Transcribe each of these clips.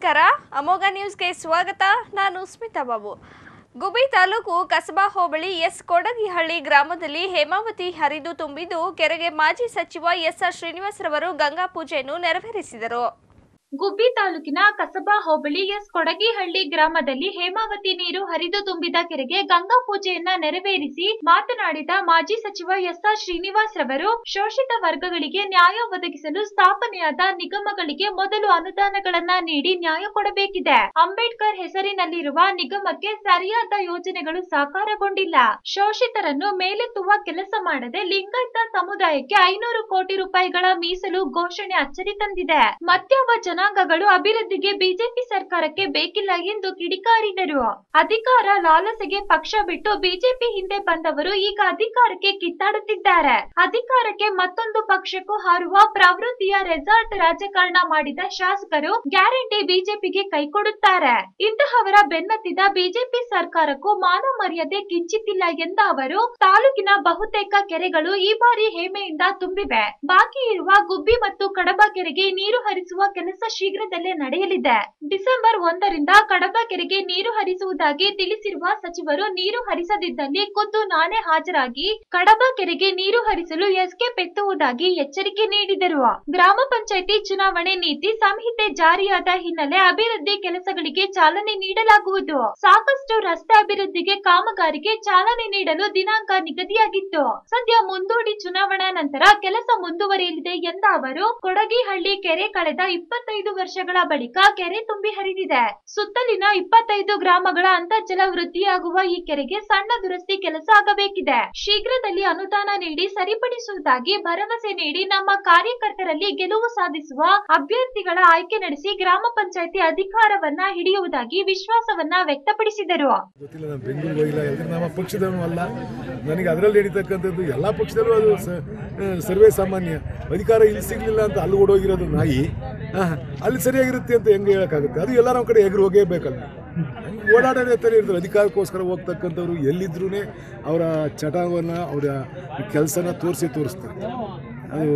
ನಮಸ್ಕಾರ ಅಮೋಘ ನ್ಯೂಸ್ಗೆ ಸ್ವಾಗತ ನಾನು ಸ್ಮಿತಾ ಬಾಬು ಗುಬಿ ತಾಲೂಕು ಕಸಬಾ ಹೋಬಳಿ ಎಸ್ ಕೊಡಗಿಹಳ್ಳಿ ಗ್ರಾಮದಲ್ಲಿ ಹೇಮಾವತಿ ಹರಿದು ತುಂಬಿದ್ದು ಕೆರೆಗೆ ಮಾಜಿ ಸಚಿವ ಎಸ್ಆರ್ ಶ್ರೀನಿವಾಸರವರು ಗಂಗಾ ಪೂಜೆಯನ್ನು ನೆರವೇರಿಸಿದರು ಗುಬ್ಬಿ ತಾಲೂಕಿನ ಕಸಬಾ ಹೋಬಳಿ ಎಸ್ ಕೊಡಗಿಹಳ್ಳಿ ಗ್ರಾಮದಲ್ಲಿ ಹೇಮಾವತಿ ನೀರು ಹರಿದು ತುಂಬಿದ ಕೆರೆಗೆ ಗಂಗಾ ಪೂಜೆಯನ್ನ ನೆರವೇರಿಸಿ ಮಾತನಾಡಿದ ಮಾಜಿ ಸಚಿವ ಎಸ್ಆರ್ ಶ್ರೀನಿವಾಸ್ ರವರು ಶೋಷಿತ ವರ್ಗಗಳಿಗೆ ನ್ಯಾಯ ಒದಗಿಸಲು ಸ್ಥಾಪನೆಯಾದ ನಿಗಮಗಳಿಗೆ ಮೊದಲು ಅನುದಾನಗಳನ್ನ ನೀಡಿ ನ್ಯಾಯ ಕೊಡಬೇಕಿದೆ ಅಂಬೇಡ್ಕರ್ ಹೆಸರಿನಲ್ಲಿರುವ ನಿಗಮಕ್ಕೆ ಸರಿಯಾದ ಯೋಜನೆಗಳು ಸಾಕಾರಗೊಂಡಿಲ್ಲ ಶೋಷಿತರನ್ನು ಮೇಲೆತ್ತುವ ಕೆಲಸ ಮಾಡದೆ ಲಿಂಗಾಯತ ಸಮುದಾಯಕ್ಕೆ ಐನೂರು ಕೋಟಿ ರೂಪಾಯಿಗಳ ಮೀಸಲು ಘೋಷಣೆ ಅಚ್ಚರಿ ತಂದಿದೆ ಮತ್ಯಾವ ಜನಾಂಗಗಳು ಅಭಿವೃದ್ಧಿಗೆ ಬಿಜೆಪಿ ಸರ್ಕಾರಕ್ಕೆ ಬೇಕಿಲ್ಲ ಎಂದು ಕಿಡಿಕಾರಿದರು ಅಧಿಕಾರ ಲಾಲಸೆಗೆ ಪಕ್ಷ ಬಿಟ್ಟು ಬಿಜೆಪಿ ಹಿಂದೆ ಬಂದವರು ಈಗ ಅಧಿಕಾರಕ್ಕೆ ಕಿತ್ತಾಡುತ್ತಿದ್ದಾರೆ ಅಧಿಕಾರಕ್ಕೆ ಮತ್ತೊಂದು ಪಕ್ಷಕ್ಕೂ ಹಾರುವ ಪ್ರವೃತ್ತಿಯ ರೆಸಾರ್ಟ್ ರಾಜಕಾರಣ ಮಾಡಿದ ಶಾಸಕರು ಗ್ಯಾರಂಟಿ ಬಿಜೆಪಿಗೆ ಕೈಕೊಡುತ್ತಾರೆ ಇಂತಹವರ ಬೆನ್ನತ್ತಿದ ಬಿಜೆಪಿ ಸರ್ಕಾರಕ್ಕೂ ಮಾನ ಮರ್ಯಾದೆ ಕಿಂಚಿತ್ತಿಲ್ಲ ಎಂದ ಅವರು ತಾಲೂಕಿನ ಬಹುತೇಕ ಕೆರೆಗಳು ಈ ಬಾರಿ ಹೇಮೆಯಿಂದ ತುಂಬಿವೆ ಬಾಕಿ ಇರುವ ಗುಬ್ಬಿ ಮತ್ತು ಕಡಬ ಕೆರೆಗೆ ನೀರು ಹರಿಸುವ ಕೆಲಸ ಶೀಘ್ರದಲ್ಲೇ ನಡೆಯಲಿದೆ ಡಿಸೆಂಬರ್ ಒಂದರಿಂದ ಕಡಬ ಕೆರೆಗೆ ನೀರು ಹರಿಸುವುದಾಗಿ ತಿಳಿಸಿರುವ ಸಚಿವರು ನೀರು ಹರಿಸದಿದ್ದಲ್ಲಿ ಖುದ್ದು ನಾನೇ ಹಾಜರಾಗಿ ಕಡಬ ಕೆರೆಗೆ ನೀರು ಹರಿಸಲು ಎಸ್ಕೇಪ್ ಎತ್ತುವುದಾಗಿ ಎಚ್ಚರಿಕೆ ನೀಡಿದರು ಗ್ರಾಮ ಪಂಚಾಯಿತಿ ಚುನಾವಣೆ ನೀತಿ ಸಂಹಿತೆ ಜಾರಿಯಾದ ಹಿನ್ನೆಲೆ ಅಭಿವೃದ್ಧಿ ಕೆಲಸಗಳಿಗೆ ಚಾಲನೆ ನೀಡಲಾಗುವುದು ಸಾಕಷ್ಟು ರಸ್ತೆ ಅಭಿವೃದ್ಧಿಗೆ ಕಾಮಗಾರಿಗೆ ಚಾಲನೆ ನೀಡಲು ದಿನಾಂಕ ನಿಗದಿಯಾಗಿತ್ತು ಸದ್ಯ ಮುಂದೂಡಿ ಚುನಾವಣಾ ನಂತರ ಕೆಲಸ ಮುಂದುವರಿಯಲಿದೆ ಎಂದ ಅವರು ಕೊಡಗಿಹಳ್ಳಿ ಕೆರೆ ಕಳೆದ ಇಪ್ಪತ್ತೈದು ವರ್ಷಗಳ ಬಳಿಕ ಕೆರೆ ತುಂಬಿ ಹರಿದಿದೆ ಸುತ್ತಲಿನ ಇಪ್ಪತ್ತೈದು ಗ್ರಾಮಗಳ ಅಂತರ್ಜಲ ವೃದ್ಧಿಯಾಗುವ ಈ ಕೆರೆಗೆ ಸಣ್ಣ ದುರಸ್ತಿ ಕೆಲಸ ಆಗಬೇಕಿದೆ ಶೀಘ್ರದಲ್ಲಿ ಅನುದಾನ ನೀಡಿ ಸರಿಪಡಿಸುವುದಾಗಿ ಭರವಸೆ ನೀಡಿ ನಮ್ಮ ಕಾರ್ಯಕರ್ತರಲ್ಲಿ ಗೆಲುವು ಸಾಧಿಸುವ ಅಭ್ಯರ್ಥಿಗಳ ಆಯ್ಕೆ ನಡೆಸಿ ಗ್ರಾಮ ಪಂಚಾಯಿತಿ ಅಧಿಕಾರವನ್ನ ಹಿಡಿಯುವುದಾಗಿ ವಿಶ್ವಾಸವನ್ನ ವ್ಯಕ್ತಪಡಿಸಿದರು ಗೊತ್ತಿಲ್ಲ ನಾನು ಬೆಂಗಳೂರು ಹೋಗಿಲ್ಲ ಯಾಕಂದ್ರೆ ನಮ್ಮ ಪಕ್ಷದವನು ಅಲ್ಲ ನನಗೆ ಅದರಲ್ಲಿ ನಡೀತಕ್ಕಂಥದ್ದು ಎಲ್ಲ ಪಕ್ಷದಲ್ಲೂ ಅದು ಸ- ಆ, ಸರ್ವೇ ಸಾಮಾನ್ಯ ಅಧಿಕಾರ ಇಲ್ಲಿ ಸಿಗಲಿಲ್ಲ ಅಂತ ಅಲ್ಲಿ ಓಡೋಗಿರೋದು ನಾಯಿ ಆ, ಅಲ್ಲಿ ಸರಿಯಾಗಿರುತ್ತೆ ಅಂತ ಹೆಂಗೆ ಹೇಳೋಕ್ಕಾಗುತ್ತೆ ಅದು ಎಲ್ಲ ನಮ್ಮ ಕಡೆ ಎಗರು ಹೋಗೇಬೇಕಲ್ಲ ಹಂಗೆ ಓಡಾಡೋದೇ ಥರ ಇರ್ತಾರೆ ಅಧಿಕಾರಕ್ಕೋಸ್ಕರ ಹೋಗ್ತಕ್ಕಂಥವ್ರು ಎಲ್ಲಿದ್ರೂ ಅವರ ಚಟವನ್ನು ಅವರ ಕೆಲಸನ ತೋರಿಸಿ ತೋರಿಸ್ತಾರೆ ಅದು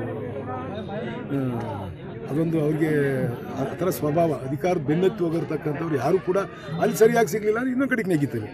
ಆ, ಅದೊಂದು ಅವ್ರಿಗೆ ಆ ಥರ ಸ್ವಭಾವ ಅಧಿಕಾರ ಬೆನ್ನತ್ತಿ ಹೋಗಿರ್ತಕ್ಕಂಥವ್ರು ಯಾರು ಕೂಡ ಅಲ್ಲಿ ಸರಿಯಾಗಿ ಸಿಗಲಿಲ್ಲ ಅಂದ್ರೆ ಇನ್ನೊಂದು ಕಡೆಗೆ ನೆಗಿತಾರೆ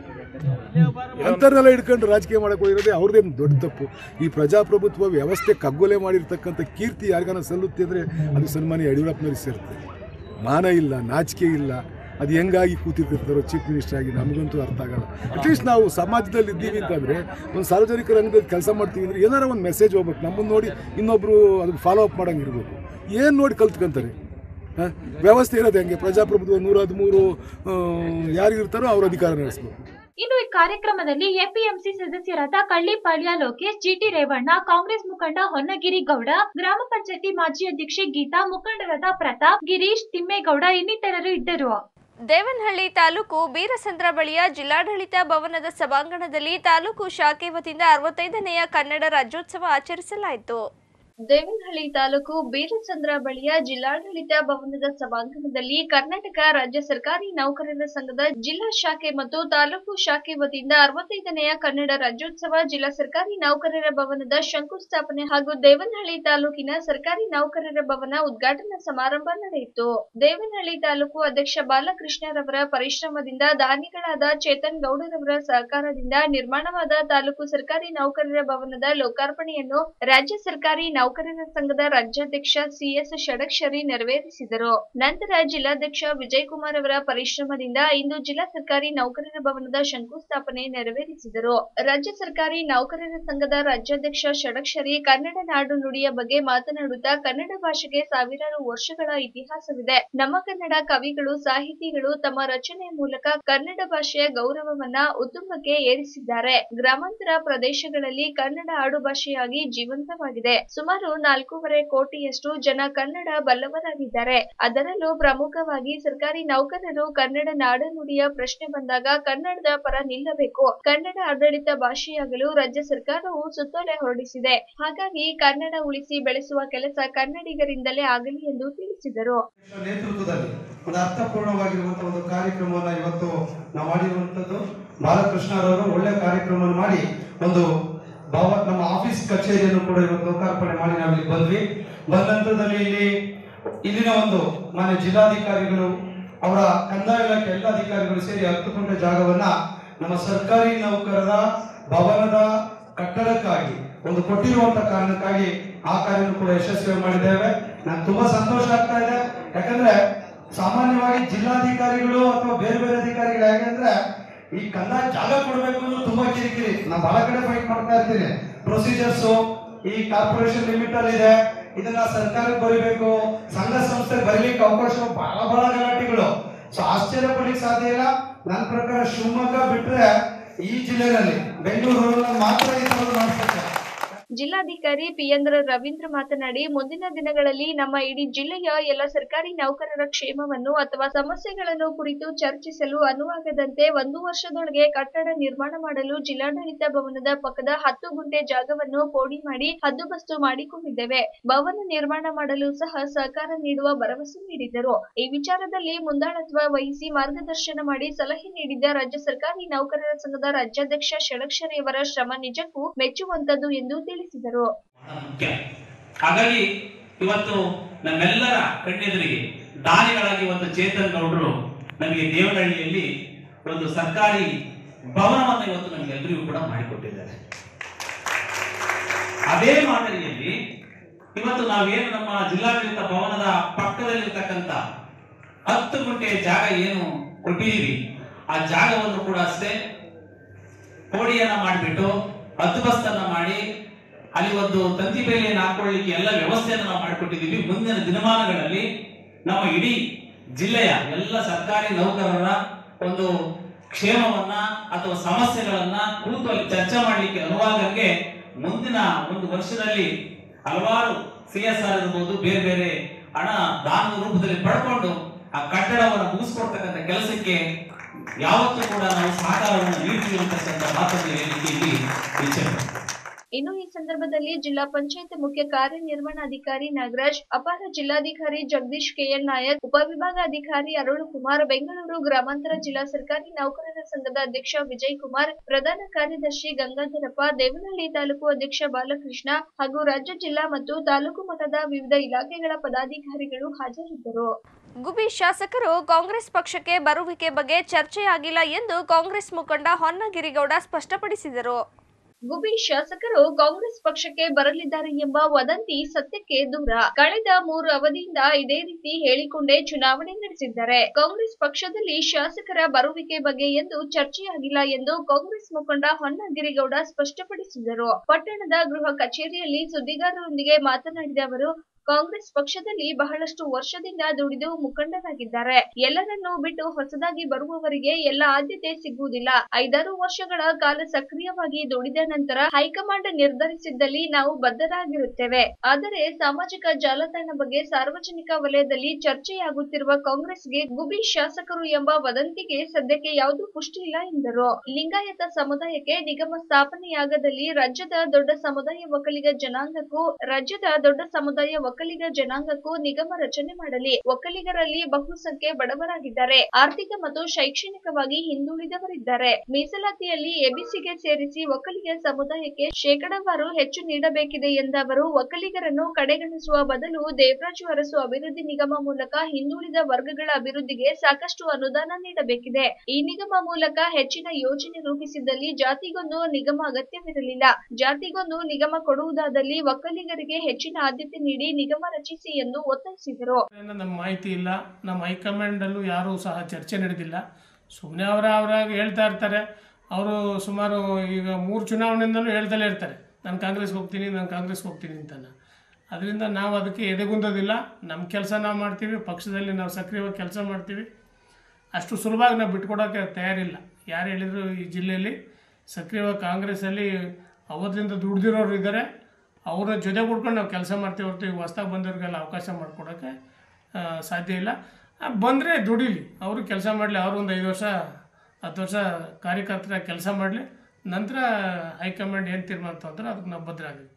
ಅಂತರ್ನೆಲ್ಲ ಹಿಡ್ಕೊಂಡು ರಾಜಕೀಯ ಮಾಡಕ್ಕೆ ಹೋಗಿರೋದೇ ಅವ್ರದ್ದೇನು ದೊಡ್ಡ ತಪ್ಪು ಈ ಪ್ರಜಾಪ್ರಭುತ್ವ ವ್ಯವಸ್ಥೆ ಕಗ್ಗೊಲೆ ಮಾಡಿರ್ತಕ್ಕಂಥ ಕೀರ್ತಿ ಯಾರಿಗಾನ ಸಲ್ಲುತ್ತೆ ಅಂದರೆ ಅದು ಸನ್ಮಾನ್ಯ ಯಡಿಯೂರಪ್ಪನವ್ರಿಗೆ ಸೇರುತ್ತೆ ಮಾನ ಇಲ್ಲ ನಾಚಿಕೆ ಇಲ್ಲ ಅದು ಹೆಂಗಾಗಿ ಕೂತಿರ್ತಿರ್ತಾರೋ ಚೀಫ್ ಮಿನಿಸ್ಟರ್ ಆಗಿ ನಮಗಂತೂ ಅರ್ಥ ಆಗಲ್ಲ ಅಟ್ಲೀಸ್ಟ್ ನಾವು ಸಮಾಜದಲ್ಲಿ ಇದ್ದೀವಿ ಅಂತಂದರೆ ಒಂದು ಸಾರ್ವಜನಿಕ ರಂಗದಲ್ಲಿ ಕೆಲಸ ಮಾಡ್ತೀವಿ ಅಂದರೆ ಏನಾರ ಒಂದು ಮೆಸೇಜ್ ಹೋಗ್ಬೇಕು ನಮ್ಮನ್ನು ನೋಡಿ ಇನ್ನೊಬ್ಬರು ಅದನ್ನು ಫಾಲೋ ಅಪ್ ಮಾಡಂಗೆ ಇರಬೇಕು ಏನು ನೋಡಿ ಕಲ್ತ್ಕೊಂತಾರೆ ಹಾಂ ವ್ಯವಸ್ಥೆ ಇರೋದು ಹೆಂಗೆ ಪ್ರಜಾಪ್ರಭುತ್ವ ನೂರ ಹದಿಮೂರು ಯಾರಿಗಿರ್ತಾರೋ ಅವ್ರ ಅಧಿಕಾರ ನಡೆಸ್ಬೇಕು ಇನ್ನು ಈ ಕಾರ್ಯಕ್ರಮದಲ್ಲಿ ಎಪಿಎಂಸಿ ಸದಸ್ಯರಾದ ಕಳ್ಳಿಪಾಳ್ಯ ಲೋಕೇಶ್ ಜಿಟಿ ರೇವಣ್ಣ ಕಾಂಗ್ರೆಸ್ ಮುಖಂಡ ಹೊನ್ನಗಿರಿ ಗೌಡ ಗ್ರಾಮ ಪಂಚಾಯತಿ ಮಾಜಿ ಅಧ್ಯಕ್ಷೆ ಗೀತಾ ಮುಖಂಡರಾದ ಪ್ರತಾಪ್ ಗಿರೀಶ್ ತಿಮ್ಮೇಗೌಡ ಇನ್ನಿತರರು ಇದ್ದರು ದೇವನಹಳ್ಳಿ ತಾಲೂಕು ಬೀರಸಂದ್ರ ಬಳಿಯ ಜಿಲ್ಲಾಡಳಿತ ಭವನದ ಸಭಾಂಗಣದಲ್ಲಿ ತಾಲೂಕು ಶಾಖೆ ವತಿಯಿಂದ ಅರವತ್ತೈದನೆಯ ಕನ್ನಡ ರಾಜ್ಯೋತ್ಸವ ಆಚರಿಸಲಾಯಿತು ದೇವನಹಳ್ಳಿ ತಾಲೂಕು ಬೀರಚಂದ್ರ ಬಳಿಯ ಜಿಲ್ಲಾಡಳಿತ ಭವನದ ಸಭಾಂಗಣದಲ್ಲಿ ಕರ್ನಾಟಕ ರಾಜ್ಯ ಸರ್ಕಾರಿ ನೌಕರರ ಸಂಘದ ಜಿಲ್ಲಾ ಶಾಖೆ ಮತ್ತು ತಾಲೂಕು ಶಾಖೆ ವತಿಯಿಂದ ಅರವತ್ತೈದನೆಯ ಕನ್ನಡ ರಾಜ್ಯೋತ್ಸವ ಜಿಲ್ಲಾ ಸರ್ಕಾರಿ ನೌಕರರ ಭವನದ ಶಂಕುಸ್ಥಾಪನೆ ಹಾಗೂ ದೇವನಹಳ್ಳಿ ತಾಲೂಕಿನ ಸರ್ಕಾರಿ ನೌಕರರ ಭವನ ಉದ್ಘಾಟನಾ ಸಮಾರಂಭ ನಡೆಯಿತು ದೇವನಹಳ್ಳಿ ತಾಲೂಕು ಅಧ್ಯಕ್ಷ ಬಾಲಕೃಷ್ಣರವರ ಪರಿಶ್ರಮದಿಂದ ದಾನಿಗಳಾದ ಚೇತನ್ ಗೌಡರವರ ಸಹಕಾರದಿಂದ ನಿರ್ಮಾಣವಾದ ತಾಲೂಕು ಸರ್ಕಾರಿ ನೌಕರರ ಭವನದ ಲೋಕಾರ್ಪಣೆಯನ್ನು ರಾಜ್ಯ ಸರ್ಕಾರಿ ನೌಕರರ ಸಂಘದ ರಾಜ್ಯಾಧ್ಯಕ್ಷ ಸಿಎಸ್ ಷಡಕ್ಷರಿ ನೆರವೇರಿಸಿದರು ನಂತರ ಜಿಲ್ಲಾಧ್ಯಕ್ಷ ವಿಜಯ್ ಕುಮಾರ್ ಅವರ ಪರಿಶ್ರಮದಿಂದ ಇಂದು ಜಿಲ್ಲಾ ಸರ್ಕಾರಿ ನೌಕರರ ಭವನದ ಶಂಕುಸ್ಥಾಪನೆ ನೆರವೇರಿಸಿದರು ರಾಜ್ಯ ಸರ್ಕಾರಿ ನೌಕರರ ಸಂಘದ ರಾಜ್ಯಾಧ್ಯಕ್ಷ ಷಡಕ್ಷರಿ ಕನ್ನಡ ನಾಡು ನುಡಿಯ ಬಗ್ಗೆ ಮಾತನಾಡುತ್ತಾ ಕನ್ನಡ ಭಾಷೆಗೆ ಸಾವಿರಾರು ವರ್ಷಗಳ ಇತಿಹಾಸವಿದೆ ನಮ್ಮ ಕನ್ನಡ ಕವಿಗಳು ಸಾಹಿತಿಗಳು ತಮ್ಮ ರಚನೆಯ ಮೂಲಕ ಕನ್ನಡ ಭಾಷೆಯ ಗೌರವವನ್ನ ಉತ್ತುಂಗಕ್ಕೆ ಏರಿಸಿದ್ದಾರೆ ಗ್ರಾಮಾಂತರ ಪ್ರದೇಶಗಳಲ್ಲಿ ಕನ್ನಡ ಆಡುಭಾಷೆಯಾಗಿ ಜೀವಂತವಾಗಿದೆ ಸುಮಾರು ನಾಲ್ಕೂವರೆ ಕೋಟಿಯಷ್ಟು ಜನ ಕನ್ನಡ ಬಲ್ಲವರಾಗಿದ್ದಾರೆ ಅದರಲ್ಲೂ ಪ್ರಮುಖವಾಗಿ ಸರ್ಕಾರಿ ನೌಕರರು ಕನ್ನಡ ನಾಡನುಡಿಯ ಪ್ರಶ್ನೆ ಬಂದಾಗ ಕನ್ನಡದ ಪರ ನಿಲ್ಲಬೇಕು ಕನ್ನಡ ಆಡಳಿತ ಭಾಷೆಯಾಗಲು ರಾಜ್ಯ ಸರ್ಕಾರವು ಸುತ್ತೋಲೆ ಹೊರಡಿಸಿದೆ ಹಾಗಾಗಿ ಕನ್ನಡ ಉಳಿಸಿ ಬೆಳೆಸುವ ಕೆಲಸ ಕನ್ನಡಿಗರಿಂದಲೇ ಆಗಲಿ ಎಂದು ತಿಳಿಸಿದರು ನೇತೃತ್ವದಲ್ಲಿ ಒಂದು ಅರ್ಥಪೂರ್ಣವಾಗಿರುವಂತಹ ಒಂದು ಕಾರ್ಯಕ್ರಮವನ್ನ ಇವತ್ತು ನಾವು ಮಾಡಿರುವಂತದ್ದು ಬಾಲಕೃಷ್ಣರವರು ಒಳ್ಳೆ ಕಾರ್ಯಕ್ರಮವನ್ನು ಮಾಡಿ ಒಂದು ಭಾವ ನಮ್ಮ ಆಫೀಸ್ ಕಚೇರಿಯನ್ನು ಕೂಡ ಇವತ್ತು ಲೋಕಾರ್ಪಣೆ ಮಾಡಿ ನಾವು ಇಲ್ಲಿ ಬಂದ್ವಿ ಬಂದ ನಂತರದಲ್ಲಿ ಇಲ್ಲಿ ಇಲ್ಲಿನ ಒಂದು ಮಾನ್ಯ ಜಿಲ್ಲಾಧಿಕಾರಿಗಳು ಅವರ ಕಂದಾಯ ಇಲಾಖೆ ಎಲ್ಲ ಅಧಿಕಾರಿಗಳು ಸೇರಿ ಹತ್ತು ಗುಂಟೆ ಜಾಗವನ್ನ ನಮ್ಮ ಸರ್ಕಾರಿ ನೌಕರರ ಭವನದ ಕಟ್ಟಡಕ್ಕಾಗಿ ಒಂದು ಕೊಟ್ಟಿರುವಂತ ಕಾರಣಕ್ಕಾಗಿ ಆ ಕಾರ್ಯವನ್ನು ಕೂಡ ಯಶಸ್ವಿ ಮಾಡಿದ್ದೇವೆ ನಾನು ತುಂಬಾ ಸಂತೋಷ ಆಗ್ತಾ ಇದೆ ಯಾಕಂದ್ರೆ ಸಾಮಾನ್ಯವಾಗಿ ಜಿಲ್ಲಾಧಿಕಾರಿಗಳು ಅಥವಾ ಬೇರೆ ಬೇರೆ ಅಧಿಕಾರಿಗಳು ಹೇಗೆ ಅಂದ್ರೆ ಈ ಕಂದಾಯ ಜಾಗ ಕೊಡಬೇಕು ಅನ್ನೋದು ತುಂಬಾ ಕಿರಿಕಿರಿ ನಾನು ಬಹಳ ಕಡೆ ಫೈಟ್ ಮಾಡ್ತಾ ಇರ್ತೀನಿ ಪ್ರೊಸೀಜರ್ಸ್ ಈ ಕಾರ್ಪೊರೇಷನ್ ಲಿಮಿಟ್ ಅಲ್ಲಿ ಇದೆ ಇದನ್ನ ಸರ್ಕಾರಕ್ಕೆ ಬರೀಬೇಕು ಸಂಘ ಸಂಸ್ಥೆ ಬರೀಲಿಕ್ಕೆ ಅವಕಾಶ ಬಹಳ ಬಹಳ ಗಲಾಟೆಗಳು ಸೊ ಆಶ್ಚರ್ಯ ಪಡ್ಲಿಕ್ಕೆ ಸಾಧ್ಯ ಇಲ್ಲ ನನ್ನ ಪ್ರಕಾರ ಶಿವಮೊಗ್ಗ ಬಿಟ್ರೆ ಈ ಜಿಲ್ಲೆನಲ್ಲಿ ಬೆಂಗಳೂರು ಮಾತ್ರ ಈ ತರದ್ದು ಮಾಡಿಸ್ತಾರೆ ಜಿಲ್ಲಾಧಿಕಾರಿ ಪಿಯಂದ್ರ ರವೀಂದ್ರ ಮಾತನಾಡಿ ಮುಂದಿನ ದಿನಗಳಲ್ಲಿ ನಮ್ಮ ಇಡೀ ಜಿಲ್ಲೆಯ ಎಲ್ಲ ಸರ್ಕಾರಿ ನೌಕರರ ಕ್ಷೇಮವನ್ನು ಅಥವಾ ಸಮಸ್ಯೆಗಳನ್ನು ಕುರಿತು ಚರ್ಚಿಸಲು ಅನುವಾಗದಂತೆ ಒಂದು ವರ್ಷದೊಳಗೆ ಕಟ್ಟಡ ನಿರ್ಮಾಣ ಮಾಡಲು ಜಿಲ್ಲಾಡಳಿತ ಭವನದ ಪಕ್ಕದ ಹತ್ತು ಗುಂಟೆ ಜಾಗವನ್ನು ಪೋಡಿ ಮಾಡಿ ಹದ್ದುಬಸ್ತು ಮಾಡಿಕೊಂಡಿದ್ದೇವೆ ಭವನ ನಿರ್ಮಾಣ ಮಾಡಲು ಸಹ ಸಹಕಾರ ನೀಡುವ ಭರವಸೆ ನೀಡಿದರು ಈ ವಿಚಾರದಲ್ಲಿ ಮುಂದಾಳತ್ವ ವಹಿಸಿ ಮಾರ್ಗದರ್ಶನ ಮಾಡಿ ಸಲಹೆ ನೀಡಿದ್ದ ರಾಜ್ಯ ಸರ್ಕಾರಿ ನೌಕರರ ಸಂಘದ ರಾಜ್ಯಾಧ್ಯಕ್ಷ ಷಡಕ್ಷರಿಯವರ ಶ್ರಮ ನಿಜಕ್ಕೂ ಮೆಚ್ಚುವಂತದ್ದು ಎಂದು ತಿಳಿಸಿದರು ಬಹಳ ಮುಖ್ಯ ಹಾಗಾಗಿ ಇವತ್ತು ನಮ್ಮೆಲ್ಲರ ಕಣ್ಣೆದುರಿಗೆ ದಾನಿಗಳಾಗಿ ಒಂದು ಚೇತನ್ ಗೌಡರು ನಮಗೆ ದೇವನಹಳ್ಳಿಯಲ್ಲಿ ಒಂದು ಸರ್ಕಾರಿ ಭವನವನ್ನು ಇವತ್ತು ನಮಗೆಲ್ಲರಿಗೂ ಕೂಡ ಮಾಡಿಕೊಟ್ಟಿದ್ದಾರೆ ಅದೇ ಮಾದರಿಯಲ್ಲಿ ಇವತ್ತು ನಾವೇನು ನಮ್ಮ ಜಿಲ್ಲಾಡಳಿತ ಭವನದ ಪಕ್ಕದಲ್ಲಿರ್ತಕ್ಕಂಥ ಹತ್ತು ಗುಂಟೆ ಜಾಗ ಏನು ಕೊಟ್ಟಿದ್ದೀವಿ ಆ ಜಾಗವನ್ನು ಕೂಡ ಅಷ್ಟೇ ಕೋಡಿಯನ್ನ ಮಾಡಿಬಿಟ್ಟು ಹದ್ದುಬಸ್ತನ್ನ ಮಾಡಿ ಅಲ್ಲಿ ಒಂದು ತಂತಿ ಬೇಲಿಯನ್ನು ಹಾಕೊಳ್ಳಿಕ್ಕೆ ಎಲ್ಲ ವ್ಯವಸ್ಥೆಯನ್ನು ನಾವು ಮಾಡಿಕೊಟ್ಟಿದ್ದೀವಿ ಮುಂದಿನ ದಿನಮಾನಗಳಲ್ಲಿ ನಮ್ಮ ಇಡೀ ಜಿಲ್ಲೆಯ ಎಲ್ಲ ಸರ್ಕಾರಿ ನೌಕರರ ಒಂದು ಕ್ಷೇಮವನ್ನ ಅಥವಾ ಸಮಸ್ಯೆಗಳನ್ನ ಕೂತು ಅಲ್ಲಿ ಚರ್ಚೆ ಮಾಡಲಿಕ್ಕೆ ಅನುವಾಗಂಗೆ ಮುಂದಿನ ಒಂದು ವರ್ಷದಲ್ಲಿ ಹಲವಾರು ಸಿ ಎಸ್ ಆರ್ ಇರ್ಬೋದು ಬೇರೆ ಬೇರೆ ಹಣ ದಾನದ ರೂಪದಲ್ಲಿ ಪಡ್ಕೊಂಡು ಆ ಕಟ್ಟಡವನ್ನು ಮುಗಿಸ್ಕೊಡ್ತಕ್ಕಂಥ ಕೆಲಸಕ್ಕೆ ಯಾವತ್ತೂ ಕೂಡ ನಾವು ಸಹಕಾರವನ್ನು ನೀಡ್ತೀವಿ ಅಂತಕ್ಕಂಥ ಮಾತನ್ನು ಹೇಳಲಿಕ್ಕೆ ಇಲ್ಲಿ ಇಚ್ಛೆ ಪಡ್ತೀನಿ. ಇನ್ನು ಈ ಸಂದರ್ಭದಲ್ಲಿ ಜಿಲ್ಲಾ ಪಂಚಾಯತ್ ಮುಖ್ಯ ಕಾರ್ಯನಿರ್ವಹಣಾಧಿಕಾರಿ ನಾಗರಾಜ್ ಅಪರ ಜಿಲ್ಲಾಧಿಕಾರಿ ಜಗದೀಶ್ ಕೆಎನ್ ನಾಯಕ್ ಉಪವಿಭಾಗಾಧಿಕಾರಿ ಅರುಣ್ ಕುಮಾರ್ ಬೆಂಗಳೂರು ಗ್ರಾಮಾಂತರ ಜಿಲ್ಲಾ ಸರ್ಕಾರಿ ನೌಕರರ ಸಂಘದ ಅಧ್ಯಕ್ಷ ವಿಜಯ್ ಕುಮಾರ್ ಪ್ರಧಾನ ಕಾರ್ಯದರ್ಶಿ ಗಂಗಾಧರಪ್ಪ ದೇವನಹಳ್ಳಿ ತಾಲೂಕು ಅಧ್ಯಕ್ಷ ಬಾಲಕೃಷ್ಣ ಹಾಗೂ ರಾಜ್ಯ ಜಿಲ್ಲಾ ಮತ್ತು ತಾಲೂಕು ಮಟ್ಟದ ವಿವಿಧ ಇಲಾಖೆಗಳ ಪದಾಧಿಕಾರಿಗಳು ಹಾಜರಿದ್ದರು ಗುಬಿ ಶಾಸಕರು ಕಾಂಗ್ರೆಸ್ ಪಕ್ಷಕ್ಕೆ ಬರುವಿಕೆ ಬಗ್ಗೆ ಚರ್ಚೆಯಾಗಿಲ್ಲ ಎಂದು ಕಾಂಗ್ರೆಸ್ ಮುಖಂಡ ಹೊನ್ನಗಿರಿಗೌಡ ಸ್ಪಷ್ಟಪಡಿಸಿದರು ಗುಬಿ ಶಾಸಕರು ಕಾಂಗ್ರೆಸ್ ಪಕ್ಷಕ್ಕೆ ಬರಲಿದ್ದಾರೆ ಎಂಬ ವದಂತಿ ಸತ್ಯಕ್ಕೆ ದೂರ ಕಳೆದ ಮೂರು ಅವಧಿಯಿಂದ ಇದೇ ರೀತಿ ಹೇಳಿಕೊಂಡೇ ಚುನಾವಣೆ ನಡೆಸಿದ್ದಾರೆ ಕಾಂಗ್ರೆಸ್ ಪಕ್ಷದಲ್ಲಿ ಶಾಸಕರ ಬರುವಿಕೆ ಬಗ್ಗೆ ಎಂದು ಚರ್ಚೆಯಾಗಿಲ್ಲ ಎಂದು ಕಾಂಗ್ರೆಸ್ ಮುಖಂಡ ಹೊನ್ನಗಿರಿಗೌಡ ಸ್ಪಷ್ಟಪಡಿಸಿದರು ಪಟ್ಟಣದ ಗೃಹ ಕಚೇರಿಯಲ್ಲಿ ಸುದ್ದಿಗಾರರೊಂದಿಗೆ ಮಾತನಾಡಿದ ಅವರು ಕಾಂಗ್ರೆಸ್ ಪಕ್ಷದಲ್ಲಿ ಬಹಳಷ್ಟು ವರ್ಷದಿಂದ ದುಡಿದು ಮುಖಂಡರಾಗಿದ್ದಾರೆ ಎಲ್ಲರನ್ನೂ ಬಿಟ್ಟು ಹೊಸದಾಗಿ ಬರುವವರಿಗೆ ಎಲ್ಲ ಆದ್ಯತೆ ಸಿಗುವುದಿಲ್ಲ ಐದಾರು ವರ್ಷಗಳ ಕಾಲ ಸಕ್ರಿಯವಾಗಿ ದುಡಿದ ನಂತರ ಹೈಕಮಾಂಡ್ ನಿರ್ಧರಿಸಿದ್ದಲ್ಲಿ ನಾವು ಬದ್ಧರಾಗಿರುತ್ತೇವೆ ಆದರೆ ಸಾಮಾಜಿಕ ಜಾಲತಾಣ ಬಗ್ಗೆ ಸಾರ್ವಜನಿಕ ವಲಯದಲ್ಲಿ ಚರ್ಚೆಯಾಗುತ್ತಿರುವ ಕಾಂಗ್ರೆಸ್ಗೆ ಗುಬಿ ಶಾಸಕರು ಎಂಬ ವದಂತಿಗೆ ಸದ್ಯಕ್ಕೆ ಯಾವುದೂ ಪುಷ್ಟಿ ಇಲ್ಲ ಎಂದರು ಲಿಂಗಾಯತ ಸಮುದಾಯಕ್ಕೆ ನಿಗಮ ಸ್ಥಾಪನೆಯಾಗದಲ್ಲಿ ರಾಜ್ಯದ ದೊಡ್ಡ ಸಮುದಾಯ ಒಕ್ಕಲಿಗ ಜನಾಂಗಕ್ಕೂ ರಾಜ್ಯದ ದೊಡ್ಡ ಸಮುದಾಯ ಒಕ್ಕಲಿಗ ಜನಾಂಗಕ್ಕೂ ನಿಗಮ ರಚನೆ ಮಾಡಲಿ ಒಕ್ಕಲಿಗರಲ್ಲಿ ಬಹುಸಂಖ್ಯೆ ಬಡವರಾಗಿದ್ದಾರೆ ಆರ್ಥಿಕ ಮತ್ತು ಶೈಕ್ಷಣಿಕವಾಗಿ ಹಿಂದುಳಿದವರಿದ್ದಾರೆ ಮೀಸಲಾತಿಯಲ್ಲಿ ಎಬಿಸಿಗೆ ಸೇರಿಸಿ ಒಕ್ಕಲಿಗ ಸಮುದಾಯಕ್ಕೆ ಶೇಕಡಾವಾರು ಹೆಚ್ಚು ನೀಡಬೇಕಿದೆ ಎಂದ ಅವರು ಒಕ್ಕಲಿಗರನ್ನು ಕಡೆಗಣಿಸುವ ಬದಲು ದೇವರಾಜು ಅರಸು ಅಭಿವೃದ್ಧಿ ನಿಗಮ ಮೂಲಕ ಹಿಂದುಳಿದ ವರ್ಗಗಳ ಅಭಿವೃದ್ಧಿಗೆ ಸಾಕಷ್ಟು ಅನುದಾನ ನೀಡಬೇಕಿದೆ ಈ ನಿಗಮ ಮೂಲಕ ಹೆಚ್ಚಿನ ಯೋಜನೆ ರೂಪಿಸಿದ್ದಲ್ಲಿ ಜಾತಿಗೊಂದು ನಿಗಮ ಅಗತ್ಯವಿರಲಿಲ್ಲ ಜಾತಿಗೊಂದು ನಿಗಮ ಕೊಡುವುದಾದಲ್ಲಿ ಒಕ್ಕಲಿಗರಿಗೆ ಹೆಚ್ಚಿನ ಆದ್ಯತೆ ನೀಡಿ ನಿಗಮ ರಚಿಸಿ ಎಂದು ಒತ್ತಾಯಿಸಿದರು ಏನೋ ನಮ್ಮ ಮಾಹಿತಿ ಇಲ್ಲ ನಮ್ಮ ಹೈಕಮಾಂಡಲ್ಲೂ ಯಾರೂ ಸಹ ಚರ್ಚೆ ನಡೆದಿಲ್ಲ ಸುಮ್ಮನೆ ಅವರ ಅವರಾಗ ಹೇಳ್ತಾ ಇರ್ತಾರೆ ಅವರು ಸುಮಾರು ಈಗ ಮೂರು ಚುನಾವಣೆಯಿಂದಲೂ ಹೇಳ್ತಲೇ ಇರ್ತಾರೆ ನಾನು ಕಾಂಗ್ರೆಸ್ಗೆ ಹೋಗ್ತೀನಿ ನಾನು ಕಾಂಗ್ರೆಸ್ಗೆ ಹೋಗ್ತೀನಿ ಅಂತಾನ ಅದರಿಂದ ನಾವು ಅದಕ್ಕೆ ಎದೆಗುಂದೋದಿಲ್ಲ ನಮ್ಮ ಕೆಲಸ ನಾವು ಮಾಡ್ತೀವಿ ಪಕ್ಷದಲ್ಲಿ ನಾವು ಸಕ್ರಿಯವಾಗಿ ಕೆಲಸ ಮಾಡ್ತೀವಿ ಅಷ್ಟು ಸುಲಭವಾಗಿ ನಾವು ಬಿಟ್ಕೊಡೋಕ್ಕೆ ತಯಾರಿಲ್ಲ ಯಾರು ಹೇಳಿದ್ರು ಈ ಜಿಲ್ಲೆಯಲ್ಲಿ ಸಕ್ರಿಯವಾಗಿ ಕಾಂಗ್ರೆಸ್ಸಲ್ಲಿ ಅವತ್ತಿಂದ ದುಡ್ದಿರೋರು ಇದ್ದಾರೆ ಅವರ ಜೊತೆ ಕೂಡ್ಕೊಂಡು ನಾವು ಕೆಲಸ ಮಾಡ್ತೀವಿ ಹೊರತು ಈಗ ಹೊಸ್ದಾಗಿ ಬಂದವ್ರಿಗೆಲ್ಲ ಅವಕಾಶ ಮಾಡಿಕೊಡೋಕ್ಕೆ ಸಾಧ್ಯ ಇಲ್ಲ ಬಂದರೆ ದುಡಿಲಿ ಅವರು ಕೆಲಸ ಮಾಡಲಿ ಅವರು ಒಂದು ಐದು ವರ್ಷ ಹತ್ತು ವರ್ಷ ಕಾರ್ಯಕರ್ತರ ಕೆಲಸ ಮಾಡಲಿ ನಂತರ ಹೈಕಮಾಂಡ್ ಏನು ತೀರ್ಮಾನ ತಗೊಂಡ್ರೆ ಅದಕ್ಕೆ ನಾವು ಬದ್ಧರಾಗಿರ್ತೀವಿ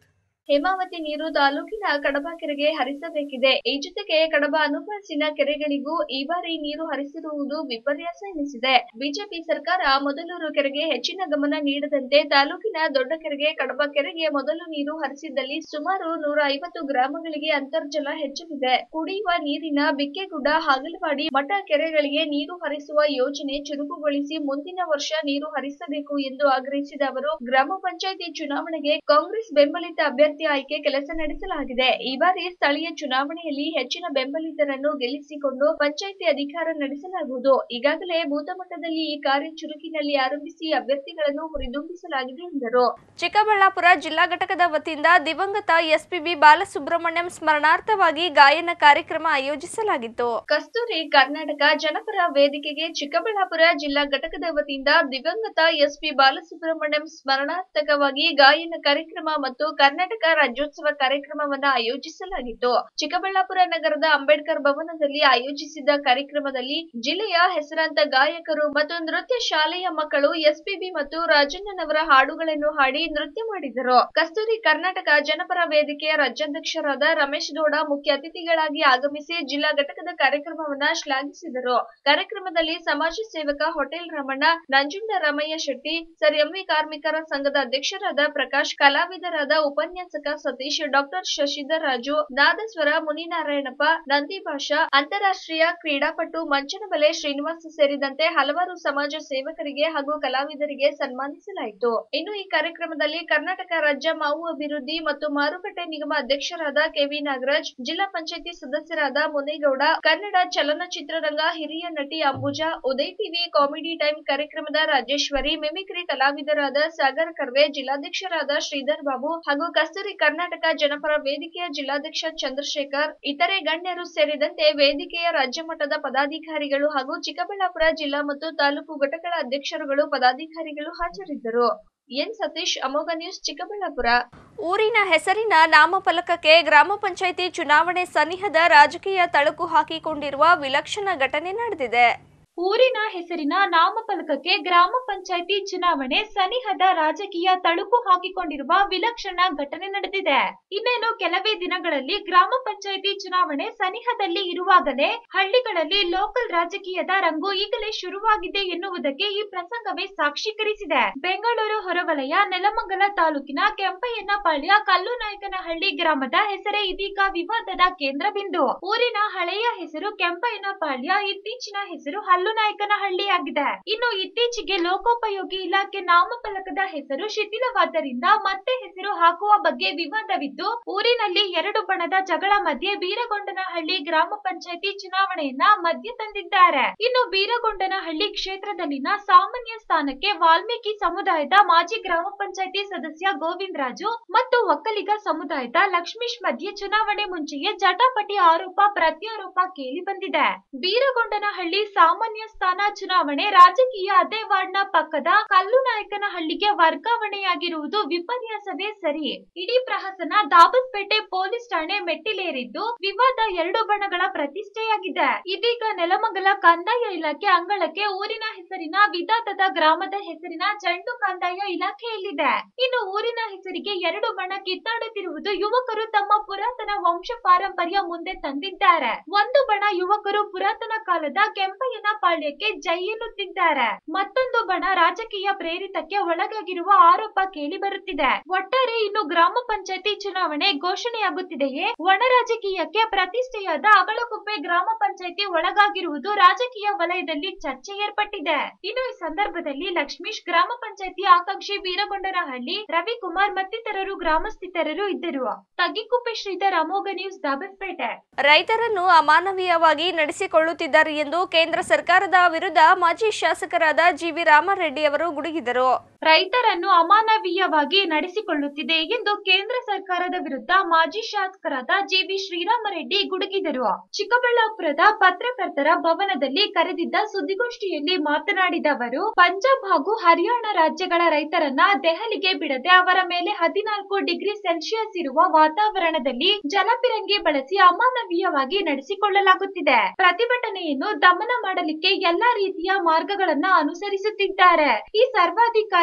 ಹೇಮಾವತಿ ನೀರು ತಾಲೂಕಿನ ಕಡಬ ಕೆರೆಗೆ ಹರಿಸಬೇಕಿದೆ ಈ ಜೊತೆಗೆ ಕಡಬ ಅನುಪಾಸಿನ ಕೆರೆಗಳಿಗೂ ಈ ಬಾರಿ ನೀರು ಹರಿಸಿರುವುದು ವಿಪರ್ಯಾಸ ಎನಿಸಿದೆ ಬಿಜೆಪಿ ಸರ್ಕಾರ ಮೊದಲೂರು ಕೆರೆಗೆ ಹೆಚ್ಚಿನ ಗಮನ ನೀಡದಂತೆ ತಾಲೂಕಿನ ದೊಡ್ಡ ಕೆರೆಗೆ ಕಡಬ ಕೆರೆಗೆ ಮೊದಲು ನೀರು ಹರಿಸಿದ್ದಲ್ಲಿ ಸುಮಾರು ನೂರ ಐವತ್ತು ಗ್ರಾಮಗಳಿಗೆ ಅಂತರ್ಜಲ ಹೆಚ್ಚಲಿದೆ ಕುಡಿಯುವ ನೀರಿನ ಬಿಕ್ಕೆಗುಡ್ಡ ಹಾಗಲವಾಡಿ ಮಠ ಕೆರೆಗಳಿಗೆ ನೀರು ಹರಿಸುವ ಯೋಜನೆ ಚುರುಕುಗೊಳಿಸಿ ಮುಂದಿನ ವರ್ಷ ನೀರು ಹರಿಸಬೇಕು ಎಂದು ಆಗ್ರಹಿಸಿದ ಅವರು ಗ್ರಾಮ ಪಂಚಾಯಿತಿ ಚುನಾವಣೆಗೆ ಕಾಂಗ್ರೆಸ್ ಬೆಂಬಲಿತ ಅಭ್ಯರ್ಥಿ ಆಯ್ಕೆ ಕೆಲಸ ನಡೆಸಲಾಗಿದೆ ಈ ಬಾರಿ ಸ್ಥಳೀಯ ಚುನಾವಣೆಯಲ್ಲಿ ಹೆಚ್ಚಿನ ಬೆಂಬಲಿತರನ್ನು ಗೆಲ್ಲಿಸಿಕೊಂಡು ಪಂಚಾಯಿತಿ ಅಧಿಕಾರ ನಡೆಸಲಾಗುವುದು ಈಗಾಗಲೇ ಬೂತ ಮಟ್ಟದಲ್ಲಿ ಈ ಕಾರ್ಯ ಚುರುಕಿನಲ್ಲಿ ಆರಂಭಿಸಿ ಅಭ್ಯರ್ಥಿಗಳನ್ನು ಹುರಿದುಂಬಿಸಲಾಗಿದೆ ಎಂದರು ಚಿಕ್ಕಬಳ್ಳಾಪುರ ಜಿಲ್ಲಾ ಘಟಕದ ವತಿಯಿಂದ ದಿವಂಗತ ಎಸ್ಪಿಬಿ ಬಾಲಸುಬ್ರಹ್ಮಣ್ಯಂ ಸ್ಮರಣಾರ್ಥವಾಗಿ ಗಾಯನ ಕಾರ್ಯಕ್ರಮ ಆಯೋಜಿಸಲಾಗಿತ್ತು ಕಸ್ತೂರಿ ಕರ್ನಾಟಕ ಜನಪರ ವೇದಿಕೆಗೆ ಚಿಕ್ಕಬಳ್ಳಾಪುರ ಜಿಲ್ಲಾ ಘಟಕದ ವತಿಯಿಂದ ದಿವಂಗತ ಎಸ್ಪಿ ಬಾಲಸುಬ್ರಹ್ಮಣ್ಯಂ ಸ್ಮರಣಾರ್ಥಕವಾಗಿ ಗಾಯನ ಕಾರ್ಯಕ್ರಮ ಮತ್ತು ಕರ್ನಾಟಕ ರಾಜ್ಯೋತ್ಸವ ಕಾರ್ಯಕ್ರಮವನ್ನ ಆಯೋಜಿಸಲಾಗಿತ್ತು ಚಿಕ್ಕಬಳ್ಳಾಪುರ ನಗರದ ಅಂಬೇಡ್ಕರ್ ಭವನದಲ್ಲಿ ಆಯೋಜಿಸಿದ್ದ ಕಾರ್ಯಕ್ರಮದಲ್ಲಿ ಜಿಲ್ಲೆಯ ಹೆಸರಾಂತ ಗಾಯಕರು ಮತ್ತು ನೃತ್ಯ ಶಾಲೆಯ ಮಕ್ಕಳು ಎಸ್ಪಿಬಿ ಮತ್ತು ರಾಜಣ್ಣನವರ ಹಾಡುಗಳನ್ನು ಹಾಡಿ ನೃತ್ಯ ಮಾಡಿದರು ಕಸ್ತೂರಿ ಕರ್ನಾಟಕ ಜನಪರ ವೇದಿಕೆಯ ರಾಜ್ಯಾಧ್ಯಕ್ಷರಾದ ರಮೇಶ್ ಗೌಡ ಮುಖ್ಯ ಅತಿಥಿಗಳಾಗಿ ಆಗಮಿಸಿ ಜಿಲ್ಲಾ ಘಟಕದ ಕಾರ್ಯಕ್ರಮವನ್ನ ಶ್ಲಾಘಿಸಿದರು ಕಾರ್ಯಕ್ರಮದಲ್ಲಿ ಸಮಾಜ ಸೇವಕ hotel Ramanna Nanjunda Ramaiah Shetty sir MV ಕಾರ್ಮಿಕರ ಸಂಘದ ಅಧ್ಯಕ್ಷರಾದ ಪ್ರಕಾಶ್ ಕಲಾವಿದರಾದ ಉಪನ್ಯಾಸಕ ಸತೀಶ್ ಡಾಕ್ಟರ್ ಶಶಿಧರ್ ರಾಜು ನಾದಸ್ವರ ಮುನಿನಾರಾಯಣಪ್ಪ ನಂದಿ ಭಾಷಾ ಅಂತಾರಾಷ್ಟ್ರೀಯ ಕ್ರೀಡಾಪಟು ಮಂಚನಬಲೆ ಶ್ರೀನಿವಾಸ್ ಸೇರಿದಂತೆ ಹಲವಾರು ಸಮಾಜ ಸೇವಕರಿಗೆ ಹಾಗೂ ಕಲಾವಿದರಿಗೆ ಸನ್ಮಾನಿಸಲಾಯಿತು ಇನ್ನು ಈ ಕಾರ್ಯಕ್ರಮದಲ್ಲಿ ಕರ್ನಾಟಕ ರಾಜ್ಯ ಮಾವು ಅಭಿವೃದ್ಧಿ ಮತ್ತು ಮಾರುಕಟ್ಟೆ ನಿಗಮ ಅಧ್ಯಕ್ಷರಾದ ಕೆವಿ ನಾಗರಾಜ್ ಜಿಲ್ಲಾ ಪಂಚಾಯತಿ ಸದಸ್ಯರಾದ ಮುನೇಗೌಡ ಕನ್ನಡ ಚಲನಚಿತ್ರರಂಗ ಹಿರಿಯ ನಟಿ Ambuja Uday TV comedy time ಕಾರ್ಯಕ್ರಮದ ರಾಜೇಶ್ವರಿ ಮಿಮಿಕ್ರಿ ಕಲಾವಿದರಾದ ಸಾಗರ್ ಕರ್ವೆ ಜಿಲ್ಲಾಧ್ಯಕ್ಷರಾದ ಶ್ರೀಧರ್ ಬಾಬು ಹಾಗೂ ಕಸ್ತೂರಿ ಕರ್ನಾಟಕ ಜನಪರ ವೇದಿಕೆಯ ಜಿಲ್ಲಾಧ್ಯಕ್ಷ ಚಂದ್ರಶೇಖರ್ ಇತರೆ ಗಣ್ಯರು ಸೇರಿದಂತೆ ವೇದಿಕೆಯ ರಾಜ್ಯ ಮಟ್ಟದ ಪದಾಧಿಕಾರಿಗಳು ಹಾಗೂ ಚಿಕ್ಕಬಳ್ಳಾಪುರ ಜಿಲ್ಲಾ ಮತ್ತು ತಾಲೂಕು ಘಟಕಗಳ ಅಧ್ಯಕ್ಷರುಗಳು ಪದಾಧಿಕಾರಿಗಳು ಹಾಜರಿದ್ದರು ಎನ್ ಸತೀಶ್ ಅಮೋಘ ನ್ಯೂಸ್ ಚಿಕ್ಕಬಳ್ಳಾಪುರ ಊರಿನ ಹೆಸರಿನ ನಾಮಫಲಕಕ್ಕೆ ಗ್ರಾಮ ಪಂಚಾಯಿತಿ ಚುನಾವಣೆ ಸನಿಹದ ರಾಜಕೀಯ ತಳುಕು ಹಾಕಿಕೊಂಡಿರುವ ವಿಲಕ್ಷಣ ಘಟನೆ ನಡೆದಿದೆ ಊರಿನ ಹೆಸರಿನ ನಾಮಫಲಕಕ್ಕೆ ಗ್ರಾಮ ಪಂಚಾಯಿತಿ ಚುನಾವಣೆ ಸನಿಹದ ರಾಜಕೀಯ ತಳುಕು ಹಾಕಿಕೊಂಡಿರುವ ವಿಲಕ್ಷಣ ಘಟನೆ ನಡೆದಿದೆ ಇನ್ನೇನು ಕೆಲವೇ ದಿನಗಳಲ್ಲಿ ಗ್ರಾಮ ಪಂಚಾಯಿತಿ ಚುನಾವಣೆ ಸನಿಹದಲ್ಲಿ ಇರುವಾಗಲೇ ಹಳ್ಳಿಗಳಲ್ಲಿ ಲೋಕಲ್ ರಾಜಕೀಯದ ರಂಗು ಈಗಲೇ ಶುರುವಾಗಿದೆ ಎನ್ನುವುದಕ್ಕೆ ಈ ಪ್ರಸಂಗವೇ ಸಾಕ್ಷೀಕರಿಸಿದೆ ಬೆಂಗಳೂರು ಹೊರವಲಯ ನೆಲಮಂಗಲ ತಾಲೂಕಿನ ಕೆಂಪಯ್ಯನಪಾಳ್ಯ ಕಲ್ಲುನಾಯಕನಹಳ್ಳಿ ಗ್ರಾಮದ ಹೆಸರೇ ಇದೀಗ ವಿವಾದದ ಕೇಂದ್ರ ಬಿಂದು ಊರಿನ ಹಳೆಯ ಹೆಸರು ಕೆಂಪಯ್ಯನಪಾಳ್ಯ ಇತ್ತೀಚಿನ ಹೆಸರು ಹಲ್ಲುನಾಯಕನಹಳ್ಳಿಯಾಗಿದೆ ಇನ್ನು ಇತ್ತೀಚೆಗೆ ಲೋಕೋಪಯೋಗಿ ಇಲಾಖೆ ನಾಮಫಲಕದ ಹೆಸರು ಶಿಥಿಲವಾದ್ದರಿಂದ ಮತ್ತೆ ಹೆಸರು ಹಾಕುವ ಬಗ್ಗೆ ವಿವಾದವಿದ್ದು ಊರಿನಲ್ಲಿ ಎರಡು ಬಣದ ಜಗಳ ಮಧ್ಯೆ ಬೀರಗೊಂಡನಹಳ್ಳಿ ಗ್ರಾಮ ಪಂಚಾಯಿತಿ ಚುನಾವಣೆಯನ್ನ ಮಧ್ಯ ತಂದಿದ್ದಾರೆ ಇನ್ನು ಬೀರಗೊಂಡನಹಳ್ಳಿ ಕ್ಷೇತ್ರದಲ್ಲಿನ ಸಾಮಾನ್ಯ ಸ್ಥಾನಕ್ಕೆ ವಾಲ್ಮೀಕಿ ಸಮುದಾಯದ ಮಾಜಿ ಗ್ರಾಮ ಪಂಚಾಯಿತಿ ಸದಸ್ಯ ಗೋವಿಂದ ರಾಜು ಮತ್ತು ಒಕ್ಕಲಿಗ ಸಮುದಾಯದ ಲಕ್ಷ್ಮೀಶ್ ಮಧ್ಯೆ ಚುನಾವಣೆ ಮುಂಚೆಯೇ ಜಟಾಪಟಿ ಆರೋಪ ಪ್ರತ್ಯಾರೋಪ ಕೇಳಿ ಬಂದಿದೆ ಬೀರಗೊಂಡನಹಳ್ಳಿ ಸಾಮಾನ್ಯ ಸ್ಥಾನ ಚುನಾವಣೆ ರಾಜಕೀಯ ಅದೇ ವಾರ್ಡ್ನ ಪಕ್ಕದ ಕಲ್ಲುನಾಯಕನಹಳ್ಳಿಗೆ ವರ್ಗಾವಣೆಯಾಗಿರುವುದು ವಿಪರ್ಯಾಸವೇ ಸರಿ ಇಡೀ ಪ್ರಹಸನ ದಾಬಸ್ಪೇಟೆ ಪೊಲೀಸ್ ಠಾಣೆ ಮೆಟ್ಟಿಲೇರಿದ್ದು ವಿವಾದ ಎರಡು ಬಣಗಳ ಪ್ರತಿಷ್ಠೆಯಾಗಿದೆ ಇದೀಗ ನೆಲಮಂಗಲ ಕಂದಾಯ ಇಲಾಖೆ ಅಂಗಳಕ್ಕೆ ಊರಿನ ಹೆಸರಿನ ವಿಧಾತದ ಗ್ರಾಮದ ಹೆಸರಿನ ಚೆಂಡು ಕಂದಾಯ ಇಲಾಖೆಯಲ್ಲಿದೆ ಇನ್ನು ಊರಿನ ಹೆಸರಿಗೆ ಎರಡು ಬಣ ಕಿತ್ತಾಡುತ್ತಿರುವುದು ಯುವಕರು ತಮ್ಮ ಪುರಾತನ ವಂಶ ಪಾರಂಪರ್ಯ ಮುಂದೆ ತಂದಿದ್ದಾರೆ ಒಂದು ಬಣ ಯುವಕರು ಪುರಾತನ ಕಾಲದ ಕೆಂಪಯ್ಯನ ಪಾಳ್ಯಕ್ಕೆ ಜೈ ಎನ್ನುತ್ತಿದ್ದಾರೆ ಮತ್ತೊಂದು ಬಣ ರಾಜಕೀಯ ಪ್ರೇರಿತಕ್ಕೆ ಒಳಗಾಗಿರುವ ಆರೋಪ ಕೇಳಿ ಬರುತ್ತಿದೆ ಒಟ್ಟಾರೆ ಇನ್ನು ಗ್ರಾಮ ಪಂಚಾಯತಿ ಚುನಾವಣೆ ಘೋಷಣೆಯಾಗುತ್ತಿದೆಯೇ ಒಣ ರಾಜಕೀಯಕ್ಕೆ ಪ್ರತಿಷ್ಠೆಯಾದ ಅಗಳಕುಪ್ಪೆ ಗ್ರಾಮ ಪಂಚಾಯತಿ ಒಳಗಾಗಿರುವುದು ರಾಜಕೀಯ ವಲಯದಲ್ಲಿ ಚರ್ಚೆ ಏರ್ಪಟ್ಟಿದೆ ಇನ್ನು ಈ ಸಂದರ್ಭದಲ್ಲಿ ಲಕ್ಷ್ಮೀಶ್ ಗ್ರಾಮ ಪಂಚಾಯತಿ ಆಕಾಂಕ್ಷಿ ವೀರಗೊಂಡನಹಳ್ಳಿ ರವಿಕುಮಾರ್ ಮತ್ತಿತರರು ಗ್ರಾಮಸ್ಥಿತರರು ಇದ್ದರು ತಗ್ಗಿಕುಪ್ಪೆ ಶ್ರೀಧರ್ ಅಮೋಘ ನ್ಯೂಸ್ ದಾಬಸ್ಪೇಟೆ ರೈತರನ್ನು ಅಮಾನವೀಯವಾಗಿ ನಡೆಸಿಕೊಳ್ಳುತ್ತಿದ್ದಾರೆ ಎಂದು ಕೇಂದ್ರ ಸರ್ಕಾರದ ವಿರುದ್ಧ ಮಾಜಿ ಶಾಸಕರಾದ ಜಿವಿ ರಾಮರೆಡ್ಡಿ ಅವರು ಗುಡುಗಿದರು ರೈತರನ್ನು ಅಮಾನವೀಯವಾಗಿ ನಡೆಸಿಕೊಳ್ಳುತ್ತಿದೆ ಎಂದು ಕೇಂದ್ರ ಸರ್ಕಾರದ ವಿರುದ್ಧ ಮಾಜಿ ಶಾಸಕರಾದ ಜಿವಿ ಶ್ರೀರಾಮರೆಡ್ಡಿ ಗುಡುಗಿದರು ಚಿಕ್ಕಬಳ್ಳಾಪುರದ ಪತ್ರಕರ್ತರ ಭವನದಲ್ಲಿ ಕರೆದಿದ್ದ ಸುದ್ದಿಗೋಷ್ಠಿಯಲ್ಲಿ ಮಾತನಾಡಿದ ಅವರು ಪಂಜಾಬ್ ಹಾಗೂ ಹರಿಯಾಣ ರಾಜ್ಯಗಳ ರೈತರನ್ನ ದೆಹಲಿಗೆ ಬಿಡದೆ ಅವರ ಮೇಲೆ ಹದಿನಾಲ್ಕು ಡಿಗ್ರಿ ಸೆಲ್ಸಿಯಸ್ ಇರುವ ವಾತಾವರಣದಲ್ಲಿ ಜಲಪಿರಂಗಿ ಬಳಸಿ ಅಮಾನವೀಯವಾಗಿ ನಡೆಸಿಕೊಳ್ಳಲಾಗುತ್ತಿದೆ ಪ್ರತಿಭಟನೆಯನ್ನು ದಮನ ಮಾಡಲಿಕ್ಕೆ ಎಲ್ಲಾ ರೀತಿಯ ಮಾರ್ಗಗಳನ್ನ ಅನುಸರಿಸುತ್ತಿದ್ದಾರೆ ಈ ಸರ್ವಾಧಿಕಾರಿ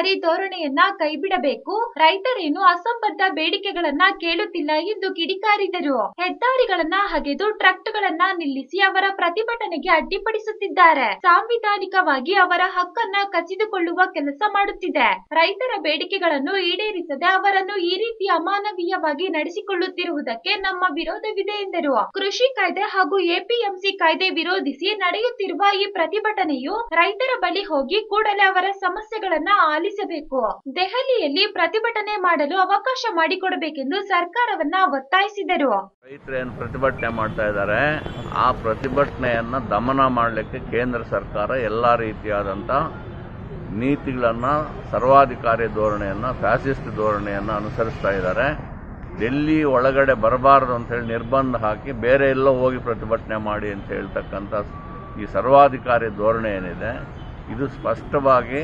ಸರ್ವಾಧಿಕಾರಿ ಧೋರಣೆಯನ್ನ ಕೈಬಿಡಬೇಕು ರೈತರೇನು ಅಸಂಬದ್ಧ ಬೇಡಿಕೆಗಳನ್ನ ಕೇಳುತ್ತಿಲ್ಲ ಎಂದು ಕಿಡಿಕಾರಿದರು ಹೆದ್ದಾರಿಗಳನ್ನ ಹಗೆದು ಟ್ರಕ್ಗಳನ್ನ ನಿಲ್ಲಿಸಿ ಅವರ ಪ್ರತಿಭಟನೆಗೆ ಅಡ್ಡಿಪಡಿಸುತ್ತಿದ್ದಾರೆ ಸಾಂವಿಧಾನಿಕವಾಗಿ ಅವರ ಹಕ್ಕನ್ನ ಕಸಿದುಕೊಳ್ಳುವ ಕೆಲಸ ಮಾಡುತ್ತಿದೆ ರೈತರ ಬೇಡಿಕೆಗಳನ್ನು ಈಡೇರಿಸದೆ ಅವರನ್ನು ಈ ರೀತಿ ಅಮಾನವೀಯವಾಗಿ ನಡೆಸಿಕೊಳ್ಳುತ್ತಿರುವುದಕ್ಕೆ ನಮ್ಮ ವಿರೋಧವಿದೆ ಎಂದರು ಕೃಷಿ ಕಾಯ್ದೆ ಹಾಗೂ ಎಪಿಎಂಸಿ ಕಾಯ್ದೆ ವಿರೋಧಿಸಿ ನಡೆಯುತ್ತಿರುವ ಈ ಪ್ರತಿಭಟನೆಯು ರೈತರ ಬಳಿ ಹೋಗಿ ಕೂಡಲೇ ಅವರ ಸಮಸ್ಯೆಗಳನ್ನ ಆಲಿಸಬೇಕು ದೆಹಲಿಯಲ್ಲಿ ಪ್ರತಿಭಟನೆ ಮಾಡಲು ಅವಕಾಶ ಮಾಡಿಕೊಡಬೇಕೆಂದು ಸರ್ಕಾರವನ್ನ ಒತ್ತಾಯಿಸಿದರು ರೈತರು ಏನು ಪ್ರತಿಭಟನೆ ಮಾಡ್ತಾ ಇದ್ದಾರೆ ಆ ಪ್ರತಿಭಟನೆಯನ್ನು ದಮನ ಮಾಡಲಿಕ್ಕೆ ಕೇಂದ್ರ ಸರ್ಕಾರ ಎಲ್ಲ ರೀತಿಯಾದಂಥ ನೀತಿಗಳನ್ನು ಸರ್ವಾಧಿಕಾರಿ ಧೋರಣೆಯನ್ನು ಫ್ಯಾಸಿಸ್ಟ್ ಧೋರಣೆಯನ್ನು ಅನುಸರಿಸ್ತಾ ಇದ್ದಾರೆ ಡೆಲ್ಲಿ ಒಳಗಡೆ ಬರಬಾರದು ಅಂತೇಳಿ ನಿರ್ಬಂಧ ಹಾಕಿ ಬೇರೆ ಎಲ್ಲೋ ಹೋಗಿ ಪ್ರತಿಭಟನೆ ಮಾಡಿ ಅಂತ ಹೇಳ್ತಕ್ಕಂಥ ಈ ಸರ್ವಾಧಿಕಾರಿ ಧೋರಣೆ ಏನಿದೆ ಇದು ಸ್ಪಷ್ಟವಾಗಿ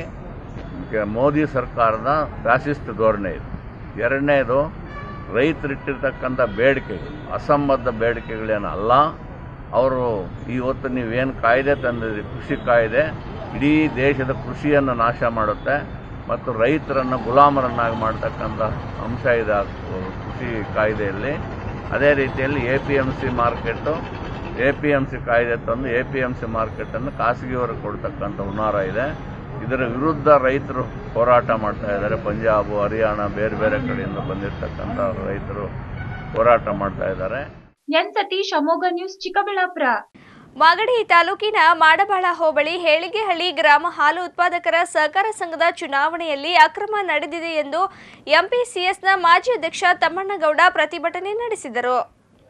ಕೆ- ಮೋದಿ ಸರ್ಕಾರದ ಫ್ಯಾಸಿಸ್ಟ್ ಧೋರಣೆ ಇದು ಎರಡನೇದು ರೈತರಿಟ್ಟಿರ್ತಕ್ಕಂಥ ಬೇಡಿಕೆಗಳು ಅಸಂಬದ್ಧ ಬೇಡಿಕೆಗಳೇನು ಅಲ್ಲ ಅವರು ಇವತ್ತು ನೀವೇನು ಕಾಯ್ದೆ ತಂದಿದ್ರಿ ಕೃಷಿ ಕಾಯ್ದೆ ಇಡೀ ದೇಶದ ಕೃಷಿಯನ್ನು ನಾಶ ಮಾಡುತ್ತೆ ಮತ್ತು ರೈತರನ್ನು ಗುಲಾಮರನ್ನಾಗಿ ಮಾಡ್ತಕ್ಕಂಥ ಅಂಶ ಇದೆ ಆ ಕೃಷಿ ಕಾಯ್ದೆಯಲ್ಲಿ ಅದೇ ರೀತಿಯಲ್ಲಿ A P M C market A P M C ಕಾಯ್ದೆ ತಂದು ಎ ಪಿ ಎಮ್ ಸಿ ಮಾರ್ಕೆಟನ್ನು ಖಾಸಗಿಯವರಿಗೆ ಕೊಡ್ತಕ್ಕಂಥ ಹುನ್ನಾರ ಇದೆ ಇದರ ವಿರುದ್ಧ ರೈತರು ಹೋರಾಟ ಮಾಡ್ತಾ ಇದ್ದಾರೆ ಪಂಜಾಬ್ ಹರಿಯಾಣ ಬೇರೆ ಬೇರೆ ಕಡೆಯಿಂದ ಬಂದಿರತಕ್ಕಂಥ ರೈತರು ಹೋರಾಟ ಮಾಡ್ತಾ ಇದ್ದಾರೆ ಎನ್ ಸತೀಶ್ ಅಮೋಘ ನ್ಯೂಸ್ ಚಿಕ್ಕಬಳ್ಳಾಪುರ ಮಾಗಡಿ ತಾಲೂಕಿನ ಮಾಡಬಾಳ ಹೋಬಳಿ ಹೇಳಿಗೆಹಳ್ಳಿ ಗ್ರಾಮ ಹಾಲು ಉತ್ಪಾದಕರ ಸಹಕಾರ ಸಂಘದ ಚುನಾವಣೆಯಲ್ಲಿ ಅಕ್ರಮ ನಡೆದಿದೆ ಎಂದು ಎಂಪಿಸಿಎಸ್ನ ಮಾಜಿ ಅಧ್ಯಕ್ಷ ತಮ್ಮಣ್ಣಗೌಡ ಪ್ರತಿಭಟನೆ ನಡೆಸಿದರು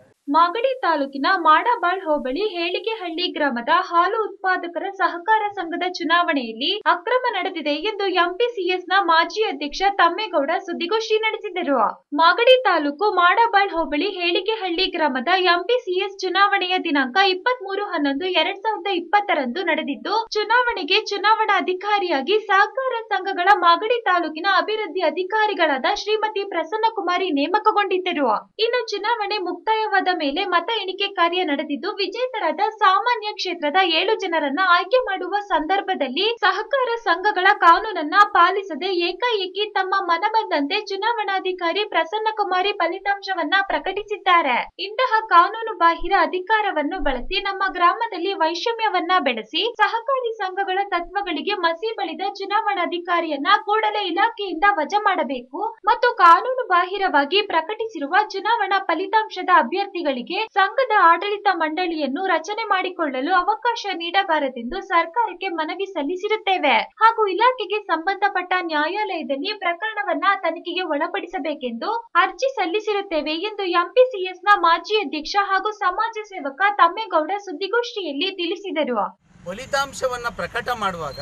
ಮಾಗಡಿ ತಾಲೂಕಿನ ಮಾಡಬಾಳ್ ಹೋಬಳಿ ಹೇಳಿಗೆಹಳ್ಳಿ ಗ್ರಾಮದ ಹಾಲು ಉತ್ಪಾದಕರ ಸಹಕಾರ ಸಂಘದ ಚುನಾವಣೆಯಲ್ಲಿ ಅಕ್ರಮ ನಡೆದಿದೆ ಎಂದು ಎಂಪಿಸಿಎಸ್ನ ಮಾಜಿ ಅಧ್ಯಕ್ಷ ತಮ್ಮೇಗೌಡ ಸುದ್ದಿಗೋಷ್ಠಿ ನಡೆಸಿದರು ಮಾಗಡಿ ತಾಲೂಕು ಮಾಡಬಾಳ್ ಹೋಬಳಿ ಹೇಳಿಗೆಹಳ್ಳಿ ಗ್ರಾಮದ ಎಂಪಿಸಿಎಸ್ ಚುನಾವಣೆಯ ದಿನಾಂಕ ಇಪ್ಪತ್ತ್ ಮೂರು ಹನ್ನೊಂದು ಎರಡ್ ಸಾವಿರದ ಇಪ್ಪತ್ತರಂದು ನಡೆದಿದ್ದು ಚುನಾವಣೆಗೆ ಚುನಾವಣಾಧಿಕಾರಿಯಾಗಿ ಸಹಕಾರ ಸಂಘಗಳ ಮಾಗಡಿ ತಾಲೂಕಿನ ಅಭಿವೃದ್ಧಿ ಅಧಿಕಾರಿಗಳಾದ ಶ್ರೀಮತಿ ಪ್ರಸನ್ನ ಕುಮಾರಿ ನೇಮಕಗೊಂಡಿದ್ದರು ಇನ್ನು ಚುನಾವಣೆ ಮುಕ್ತಾಯವಾದ ಮೇಲೆ ಮತ ಎಣಿಕೆ ಕಾರ್ಯ ನಡೆದಿದ್ದು ವಿಜೇತರಾದ ಸಾಮಾನ್ಯ ಕ್ಷೇತ್ರದ ಏಳು ಜನರನ್ನ ಆಯ್ಕೆ ಮಾಡುವ ಸಂದರ್ಭದಲ್ಲಿ ಸಹಕಾರ ಸಂಘಗಳ ಕಾನೂನನ್ನ ಪಾಲಿಸದೆ ಏಕಾಏಕಿ ತಮ್ಮ ಮನಬಂದಂತೆ ಚುನಾವಣಾಧಿಕಾರಿ ಪ್ರಸನ್ನ ಕುಮಾರಿ ಫಲಿತಾಂಶವನ್ನ ಪ್ರಕಟಿಸಿದ್ದಾರೆ ಇಂತಹ ಕಾನೂನು ಬಾಹಿರ ಅಧಿಕಾರವನ್ನು ಬಳಸಿ ನಮ್ಮ ಗ್ರಾಮದಲ್ಲಿ ವೈಷಮ್ಯವನ್ನ ಬೆಳೆಸಿ ಸಹಕಾರಿ ಸಂಘಗಳ ತತ್ವಗಳಿಗೆ ಮಸಿ ಬಳಿದ ಚುನಾವಣಾಧಿಕಾರಿಯನ್ನ ಕೂಡಲೇ ಇಲಾಖೆಯಿಂದ ವಜಾ ಮಾಡಬೇಕು ಮತ್ತು ಕಾನೂನು ಬಾಹಿರವಾಗಿ ಪ್ರಕಟಿಸಿರುವ ಚುನಾವಣಾ ಫಲಿತಾಂಶದ ಅಭ್ಯರ್ಥಿಗಳಿಗೆ ಸಂಘದ ಆಡಳಿತ ಮಂಡಳಿಯನ್ನು ರಚನೆ ಮಾಡಿಕೊಳ್ಳಲು ಅವಕಾಶ ನೀಡಬಾರದೆಂದು ಸರ್ಕಾರಕ್ಕೆ ಮನವಿ ಸಲ್ಲಿಸಿರುತ್ತೇವೆ ಹಾಗೂ ಇಲಾಖೆಗೆ ಸಂಬಂಧಪಟ್ಟ ನ್ಯಾಯಾಲಯದಲ್ಲಿ ಪ್ರಕರಣವನ್ನ ತನಿಖೆಗೆ ಒಳಪಡಿಸಬೇಕೆಂದು ಅರ್ಜಿ ಸಲ್ಲಿಸಿರುತ್ತೇವೆ ಎಂದು ಎಂಪಿಸಿಎಸ್ನ ಮಾಜಿ ಅಧ್ಯಕ್ಷ ಹಾಗೂ ಸಮಾಜ ಸೇವಕ ತಮ್ಮೇಗೌಡ ಸುದ್ದಿಗೋಷ್ಠಿಯಲ್ಲಿ ತಿಳಿಸಿದರು ಫಲಿತಾಂಶವನ್ನು ಪ್ರಕಟ ಮಾಡುವಾಗ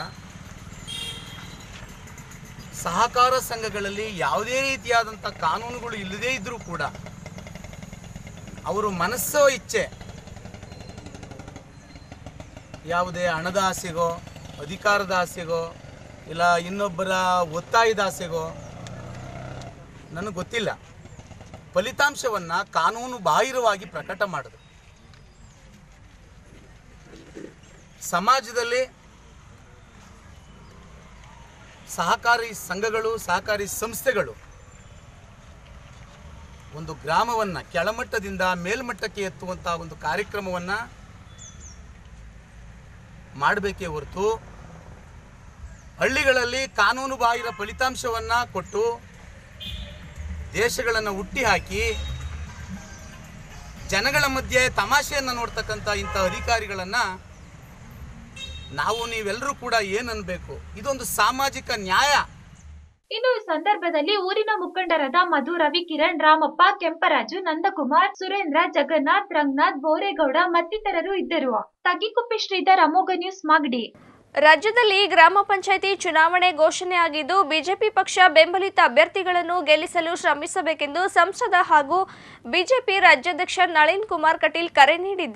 ಸಹಕಾರ ಸಂಘಗಳಲ್ಲಿ ಯಾವುದೇ ರೀತಿಯಾದಂಥ ಕಾನೂನುಗಳು ಇಲ್ಲದೇ ಇದ್ದರೂ ಕೂಡ ಅವರು ಮನಸ್ಸೋ ಇಚ್ಛೆ ಯಾವುದೇ ಹಣದ ಆಸೆಗೋ ಅಧಿಕಾರದ ಆಸೆಗೋ ಇಲ್ಲ ಇನ್ನೊಬ್ಬರ ಒತ್ತಾಯದ ಆಸೆಗೋ ನನಗೆ ಗೊತ್ತಿಲ್ಲ ಫಲಿತಾಂಶವನ್ನು ಕಾನೂನು ಬಾಹಿರವಾಗಿ ಪ್ರಕಟ ಮಾಡಿದ್ರು ಸಮಾಜದಲ್ಲಿ ಸಹಕಾರಿ ಸಂಘಗಳು ಸಹಕಾರಿ ಸಂಸ್ಥೆಗಳು ಒಂದು ಗ್ರಾಮವನ್ನು ಕೆಳಮಟ್ಟದಿಂದ ಮೇಲ್ಮಟ್ಟಕ್ಕೆ ಎತ್ತುವಂತಹ ಒಂದು ಕಾರ್ಯಕ್ರಮವನ್ನು ಮಾಡಬೇಕೇ ಹೊರತು ಹಳ್ಳಿಗಳಲ್ಲಿ ಕಾನೂನು ಬಾಹಿರ ಫಲಿತಾಂಶವನ್ನು ಕೊಟ್ಟು ದೇಶಗಳನ್ನು ಹುಟ್ಟಿ ಹಾಕಿ ಜನಗಳ ಮಧ್ಯೆ ತಮಾಷೆಯನ್ನು ನೋಡ್ತಕ್ಕಂಥ ಇಂಥ ಅಧಿಕಾರಿಗಳನ್ನು ನಾವು ನೀವೆಲ್ಲರೂ ಕೂಡ ಏನನ್ಬೇಕು ಇದೊಂದು ಸಾಮಾಜಿಕ ನ್ಯಾಯ ಇನ್ನು ಈ ಸಂದರ್ಭದಲ್ಲಿ ಊರಿನ ಮುಖಂಡರಾದ ಮಧು ರವಿಕಿರಣ್ ರಾಮಪ್ಪ ಕೆಂಪರಾಜು ನಂದಕುಮಾರ್ ಸುರೇಂದ್ರ ಜಗನ್ನಾಥ್ ರಂಗನಾಥ್ ಬೋರೇಗೌಡ ಮತ್ತಿತರರು ಇದ್ದರು ತಗಿಕುಪ್ಪೆ ಶ್ರೀಧರ್ ಅಮೋಘ ನ್ಯೂಸ್ ಮಾಗಡಿ ರಾಜ್ಯದಲ್ಲಿ ಗ್ರಾಮ ಪಂಚಾಯಿತಿ ಚುನಾವಣೆ ಘೋಷಣೆ ಆಗಿದ್ದು ಬಿಜೆಪಿ ಪಕ್ಷ ಬೆಂಬಲಿತ ಅಭ್ಯರ್ಥಿಗಳನ್ನು ಗೆಲ್ಲಿಸಲು ಶ್ರಮಿಸಬೇಕೆಂದು ಸಂಸದ ಹಾಗೂ ಬಿಜೆಪಿ ರಾಜ್ಯಾಧ್ಯಕ್ಷ ನಳಿನ್ ಕುಮಾರ್ ಕಟೀಲ್ ಕರೆ ನೀಡಿದ್ದರು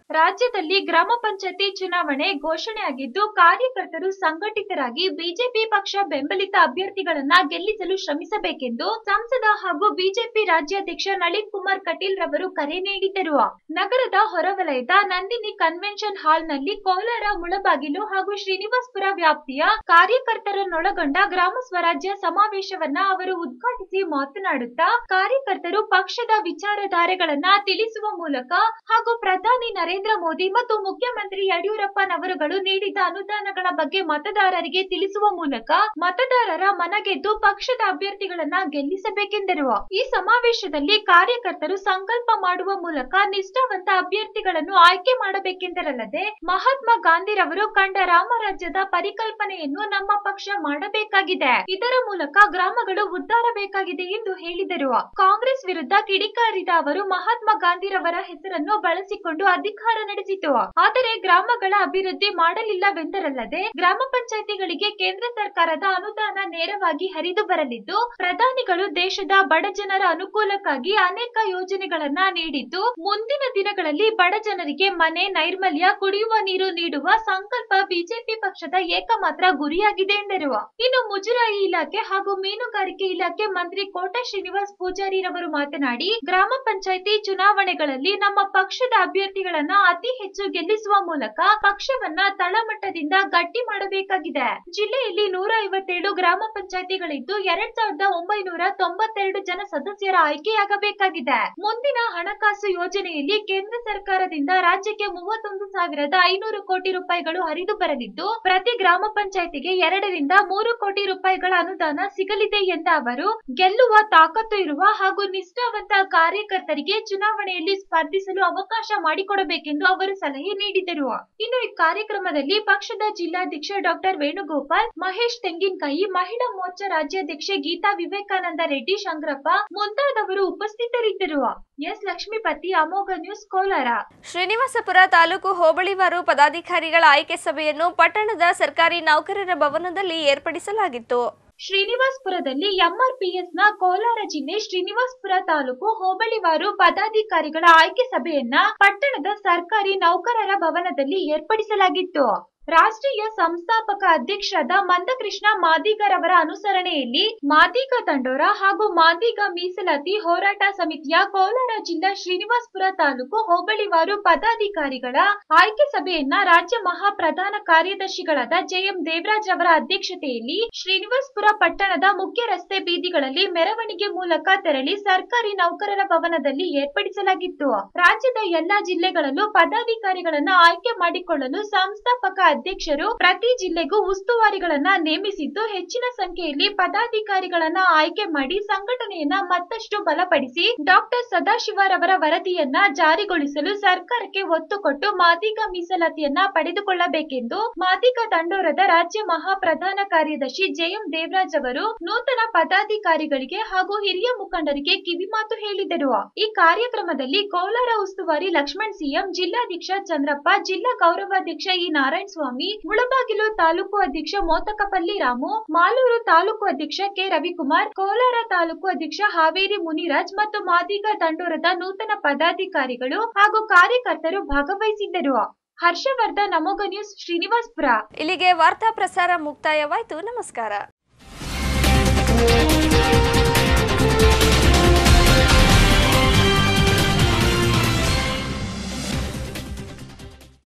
ರಾಜ್ಯದಲ್ಲಿ ಗ್ರಾಮ ಪಂಚಾಯತಿ ಚುನಾವಣೆ ಘೋಷಣೆಯಾಗಿದ್ದು ಕಾರ್ಯಕರ್ತರು ಸಂಘಟಿತರಾಗಿ ಬಿಜೆಪಿ ಪಕ್ಷ ಬೆಂಬಲಿತ ಅಭ್ಯರ್ಥಿಗಳನ್ನ ಗೆಲ್ಲಿಸಲು ಶ್ರಮಿಸಬೇಕೆಂದು ಸಂಸದ ಹಾಗೂ ಬಿಜೆಪಿ ರಾಜ್ಯಾಧ್ಯಕ್ಷ ನಳಿನ್ ಕುಮಾರ್ ಕಟೀಲ್ ರವರು ಕರೆ ನೀಡಿದರು ನಗರದ ಹೊರವಲಯದ ನಂದಿನಿ ಕನ್ವೆನ್ಷನ್ ಹಾಲ್ನಲ್ಲಿ ಕೋಲಾರ ಮುಳಬಾಗಿಲು ಹಾಗೂ ಶ್ರೀನಿವಾಸ್ಪುರ ವ್ಯಾಪ್ತಿಯ ಕಾರ್ಯಕರ್ತರನ್ನೊಳಗೊಂಡ ಗ್ರಾಮ ಸ್ವರಾಜ್ಯ ಸಮಾವೇಶವನ್ನ ಅವರು ಉದ್ಘಾಟಿಸಿ ಮಾತನಾಡುತ್ತಾ ಕಾರ್ಯಕರ್ತರು ಪಕ್ಷದ ವಿಚಾರಧಾರೆಗಳನ್ನ ತಿಳಿಸುವ ಮೂಲಕ ಹಾಗೂ ಪ್ರಧಾನಿ ನರೇಂದ್ರ ಮೋದಿ ಮತ್ತು ಮುಖ್ಯಮಂತ್ರಿ ಯಡಿಯೂರಪ್ಪನವರುಗಳು ನೀಡಿದ ಅನುದಾನಗಳ ಬಗ್ಗೆ ಮತದಾರರಿಗೆ ತಿಳಿಸುವ ಮೂಲಕ ಮತದಾರರ ಮನಗೆದ್ದು ಪಕ್ಷದ ಅಭ್ಯರ್ಥಿಗಳನ್ನ ಗೆಲ್ಲಿಸಬೇಕೆಂದರು ಈ ಸಮಾವೇಶದಲ್ಲಿ ಕಾರ್ಯಕರ್ತರು ಸಂಕಲ್ಪ ಮಾಡುವ ಮೂಲಕ ನಿಷ್ಠಾವಂತ ಅಭ್ಯರ್ಥಿಗಳನ್ನು ಆಯ್ಕೆ ಮಾಡಬೇಕೆಂದರಲ್ಲದೆ ಮಹಾತ್ಮ ಗಾಂಧಿರವರು ಕಂಡ ರಾಮರಾಜ್ಯದ ಪರಿಕಲ್ಪನೆಯನ್ನು ನಮ್ಮ ಪಕ್ಷ ಮಾಡಬೇಕಾಗಿದೆ ಇದರ ಮೂಲಕ ಗ್ರಾಮಗಳು ಉದ್ಧಾರಬೇಕಾಗಿದೆ ಎಂದು ಹೇಳಿದರು ಕಾಂಗ್ರೆಸ್ ವಿರುದ್ಧ ಕಿಡಿಕಾರಿದ ಅವರು ಮಹಾತ್ಮ ಗಾಂಧಿರವರ ಹೆಸರನ್ನು ಬಳಸಿಕೊಂಡು ಅಧಿಕಾರ ನಡೆಸಿತು ಆದರೆ ಗ್ರಾಮಗಳ ಅಭಿವೃದ್ಧಿ ಮಾಡಲಿಲ್ಲವೆಂದರಲ್ಲದೆ ಗ್ರಾಮ ಪಂಚಾಯಿತಿಗಳಿಗೆ ಕೇಂದ್ರ ಸರ್ಕಾರದ ಅನುದಾನ ನೇರವಾಗಿ ಹರಿದು ಬರಲಿದ್ದು ಪ್ರಧಾನಿಗಳು ದೇಶದ ಬಡ ಜನರ ಅನುಕೂಲಕ್ಕಾಗಿ ಅನೇಕ ಯೋಜನೆಗಳನ್ನ ನೀಡಿದ್ದು ಮುಂದಿನ ದಿನಗಳಲ್ಲಿ ಬಡ ಜನರಿಗೆ ಮನೆ ನೈರ್ಮಲ್ಯ ಕುಡಿಯುವ ನೀರು ನೀಡುವ ಸಂಕಲ್ಪ ಬಿಜೆಪಿ ಪಕ್ಷದ ಏಕಮಾತ್ರ ಗುರಿಯಾಗಿದೆ ಎಂದರು ಇನ್ನು ಮುಜರಾಯಿ ಇಲಾಖೆ ಹಾಗೂ ಮೀನುಗಾರಿಕೆ ಇಲಾಖೆ ಮಂತ್ರಿ ಕೋಟ ಶ್ರೀನಿವಾಸ್ ಪೂಜಾರಿರವರು ಮಾತನಾಡಿ ಗ್ರಾಮ ಪಂಚಾಯಿತಿ ಚುನಾವಣೆಗಳಲ್ಲಿ ನಮ್ಮ ಪಕ್ಷದ ಅಭ್ಯರ್ಥಿಗಳನ್ನ ಅತಿ ಹೆಚ್ಚು ಗೆಲ್ಲಿಸುವ ಮೂಲಕ ಪಕ್ಷವನ್ನ ತಳಮಟ್ಟದಿಂದ ಗಟ್ಟಿ ಮಾಡಬೇಕಾಗಿದೆ ಜಿಲ್ಲೆಯಲ್ಲಿ ನೂರ ಐವತ್ತೇಳು ಗ್ರಾಮ ಪಂಚಾಯಿತಿಗಳಿದ್ದು ಎರಡ್ ಸಾವಿರದ ಒಂಬೈನೂರ ತೊಂಬತ್ತೆರಡು ಜನ ಸದಸ್ಯರ ಆಯ್ಕೆಯಾಗಬೇಕಾಗಿದೆ ಮುಂದಿನ ಹಣಕಾಸು ಯೋಜನೆಯಲ್ಲಿ ಕೇಂದ್ರ ಸರ್ಕಾರದಿಂದ ರಾಜ್ಯಕ್ಕೆ ಮೂವತ್ತೊಂದು ಸಾವಿರದ ಐನೂರು ಕೋಟಿ ರೂಪಾಯಿಗಳು ಹರಿದು ಬರಲಿದ್ದು ಪ್ರತಿ ಗ್ರಾಮ ಪಂಚಾಯಿತಿಗೆ ಎರಡರಿಂದ ಮೂರು ಕೋಟಿ ರೂಪಾಯಿಗಳ ಅನುದಾನ ಸಿಗಲಿದೆ ಎಂದ ಅವರು ಗೆಲ್ಲುವ ತಾಕತ್ತು ಇರುವ ಹಾಗೂ ನಿಷ್ಠಾವಂತ ಕಾರ್ಯಕರ್ತರಿಗೆ ಚುನಾವಣೆಯಲ್ಲಿ ಸ್ಪರ್ಧಿಸಲು ಅವಕಾಶ ಮಾಡಿಕೊಡಬೇಕೆಂದು ಅವರು ಸಲಹೆ ನೀಡಿದರು ಇನ್ನು ಈ ಕಾರ್ಯಕ್ರಮದಲ್ಲಿ ಪಕ್ಷದ ಜಿಲ್ಲಾಧ್ಯಕ್ಷ ಡಾಕ್ಟರ್ ವೇಣುಗೋಪಾಲ್ ಮಹೇಶ್ ತೆಂಗಿನಕಾಯಿ ಮಹಿಳಾ ಮೋರ್ಚಾ ರಾಜ್ಯಾಧ್ಯಕ್ಷೆ ಗೀತಾ ವಿವೇಕಾನಂದ ರೆಡ್ಡಿ ಶಂಕರಪ್ಪ ಮುಂತಾದವರು ಉಪಸ್ಥಿತರಿದ್ದರು ಎಸ್ ಲಕ್ಷ್ಮೀಪತಿ ಅಮೋಘ ನ್ಯೂಸ್ ಕೋಲಾರ ಶ್ರೀನಿವಾಸಪುರ ತಾಲೂಕು ಹೋಬಳಿವಾರು ಪದಾಧಿಕಾರಿಗಳ ಆಯ್ಕೆ ಸಭೆಯನ್ನು ಪಟ್ಟಣದ ಸರ್ಕಾರಿ ನೌಕರರ ಭವನದಲ್ಲಿ ಏರ್ಪಡಿಸಲಾಗಿತ್ತು ಶ್ರೀನಿವಾಸ್ಪುರದಲ್ಲಿ ಎಂಆರ್ಪಿಎಸ್ ನ ಕೋಲಾರ ಜಿಲ್ಲೆ ಶ್ರೀನಿವಾಸ್ಪುರ ತಾಲೂಕು ಹೋಬಳಿವಾರು ಪದಾಧಿಕಾರಿಗಳ ಆಯ್ಕೆ ಸಭೆಯನ್ನ ಪಟ್ಟಣದ ಸರ್ಕಾರಿ ನೌಕರರ ಭವನದಲ್ಲಿ ಏರ್ಪಡಿಸಲಾಗಿತ್ತು ರಾಷ್ಟ್ರೀಯ ಸಂಸ್ಥಾಪಕ ಅಧ್ಯಕ್ಷರಾದ ಮಂದಕೃಷ್ಣ ಮಾದಿಗರವರ ಅನುಸರಣೆಯಲ್ಲಿ ಮಾದಿಗ ದಂಡೋರ ಹಾಗೂ ಮಾದಿಗ ಮೀಸಲಾತಿ ಹೋರಾಟ ಸಮಿತಿಯ ಕೋಲಾರ ಜಿಲ್ಲಾ ಶ್ರೀನಿವಾಸ್ಪುರ ತಾಲೂಕು ಹೋಬಳಿವಾರು ಪದಾಧಿಕಾರಿಗಳ ಆಯ್ಕೆ ಸಭೆಯನ್ನ ರಾಜ್ಯ ಮಹಾ ಪ್ರಧಾನ ಕಾರ್ಯದರ್ಶಿಗಳಾದ ಜೆಎಂ ದೇವರಾಜ್ ಅವರ ಅಧ್ಯಕ್ಷತೆಯಲ್ಲಿ ಶ್ರೀನಿವಾಸ್ಪುರ ಪಟ್ಟಣದ ಮುಖ್ಯ ರಸ್ತೆ ಬೀದಿಗಳಲ್ಲಿ ಮೆರವಣಿಗೆ ಮೂಲಕ ತೆರಳಿ ಸರ್ಕಾರಿ ನೌಕರರ ಭವನದಲ್ಲಿ ಏರ್ಪಡಿಸಲಾಗಿತ್ತು ರಾಜ್ಯದ ಎಲ್ಲಾ ಜಿಲ್ಲೆಗಳಲ್ಲೂ ಪದಾಧಿಕಾರಿಗಳನ್ನ ಆಯ್ಕೆ ಮಾಡಿಕೊಳ್ಳಲು ಸಂಸ್ಥಾಪಕ ಅಧ್ಯಕ್ಷರು ಪ್ರತಿ ಜಿಲ್ಲೆಗೂ ಉಸ್ತುವಾರಿಗಳನ್ನ ನೇಮಿಸಿದ್ದು ಹೆಚ್ಚಿನ ಸಂಖ್ಯೆಯಲ್ಲಿ ಪದಾಧಿಕಾರಿಗಳನ್ನ ಆಯ್ಕೆ ಮಾಡಿ ಸಂಘಟನೆಯನ್ನ ಮತ್ತಷ್ಟು ಬಲಪಡಿಸಿ ಡಾಕ್ಟರ್ ಸದಾಶಿವರವರ ವರದಿಯನ್ನ ಜಾರಿಗೊಳಿಸಲು ಸರ್ಕಾರಕ್ಕೆ ಒತ್ತು ಕೊಟ್ಟು ಮಾದಿಗ ಮೀಸಲಾತಿಯನ್ನ ಪಡೆದುಕೊಳ್ಳಬೇಕೆಂದು ಮಾದಿಗ ದಂಡೋರದ ರಾಜ್ಯ ಮಹಾ ಪ್ರಧಾನ ಕಾರ್ಯದರ್ಶಿ ಜೆಎಂ ದೇವರಾಜ್ ಅವರು ನೂತನ ಪದಾಧಿಕಾರಿಗಳಿಗೆ ಹಾಗೂ ಹಿರಿಯ ಮುಖಂಡರಿಗೆ ಕಿವಿಮಾತು ಹೇಳಿದರು ಈ ಕಾರ್ಯಕ್ರಮದಲ್ಲಿ ಕೋಲಾರ ಉಸ್ತುವಾರಿ ಲಕ್ಷ್ಮಣ್ ಸಿಎಂ ಜಿಲ್ಲಾಧ್ಯಕ್ಷ ಚಂದ್ರಪ್ಪ ಜಿಲ್ಲಾ ಗೌರವಾಧ್ಯಕ್ಷ ಇ ನಾರಾಯಣ ಸ್ವಾಮಿ ಮುಳಬಾಗಿಲು ತಾಲೂಕು ಅಧ್ಯಕ್ಷ ಮೋತಕಪಲ್ಲಿ ರಾಮು ಮಾಲೂರು ತಾಲೂಕು ಅಧ್ಯಕ್ಷ ಕೆ ರವಿಕುಮಾರ್ ಕೋಲಾರ ತಾಲೂಕು ಅಧ್ಯಕ್ಷ ಹಾವೇರಿ ಮುನಿರಾಜ್ ಮತ್ತು ಮಾದಿಗ ದಂಡೋರದ ನೂತನ ಪದಾಧಿಕಾರಿಗಳು ಹಾಗೂ ಕಾರ್ಯಕರ್ತರು ಭಾಗವಹಿಸಿದ್ದರು ಹರ್ಷವರ್ಧನ್ ಅಮೋಘ ನ್ಯೂಸ್ ಶ್ರೀನಿವಾಸ್ಪುರ ಇಲ್ಲಿಗೆ ವಾರ್ತಾ ಪ್ರಸಾರ ಮುಕ್ತಾಯವಾಯಿತು ನಮಸ್ಕಾರ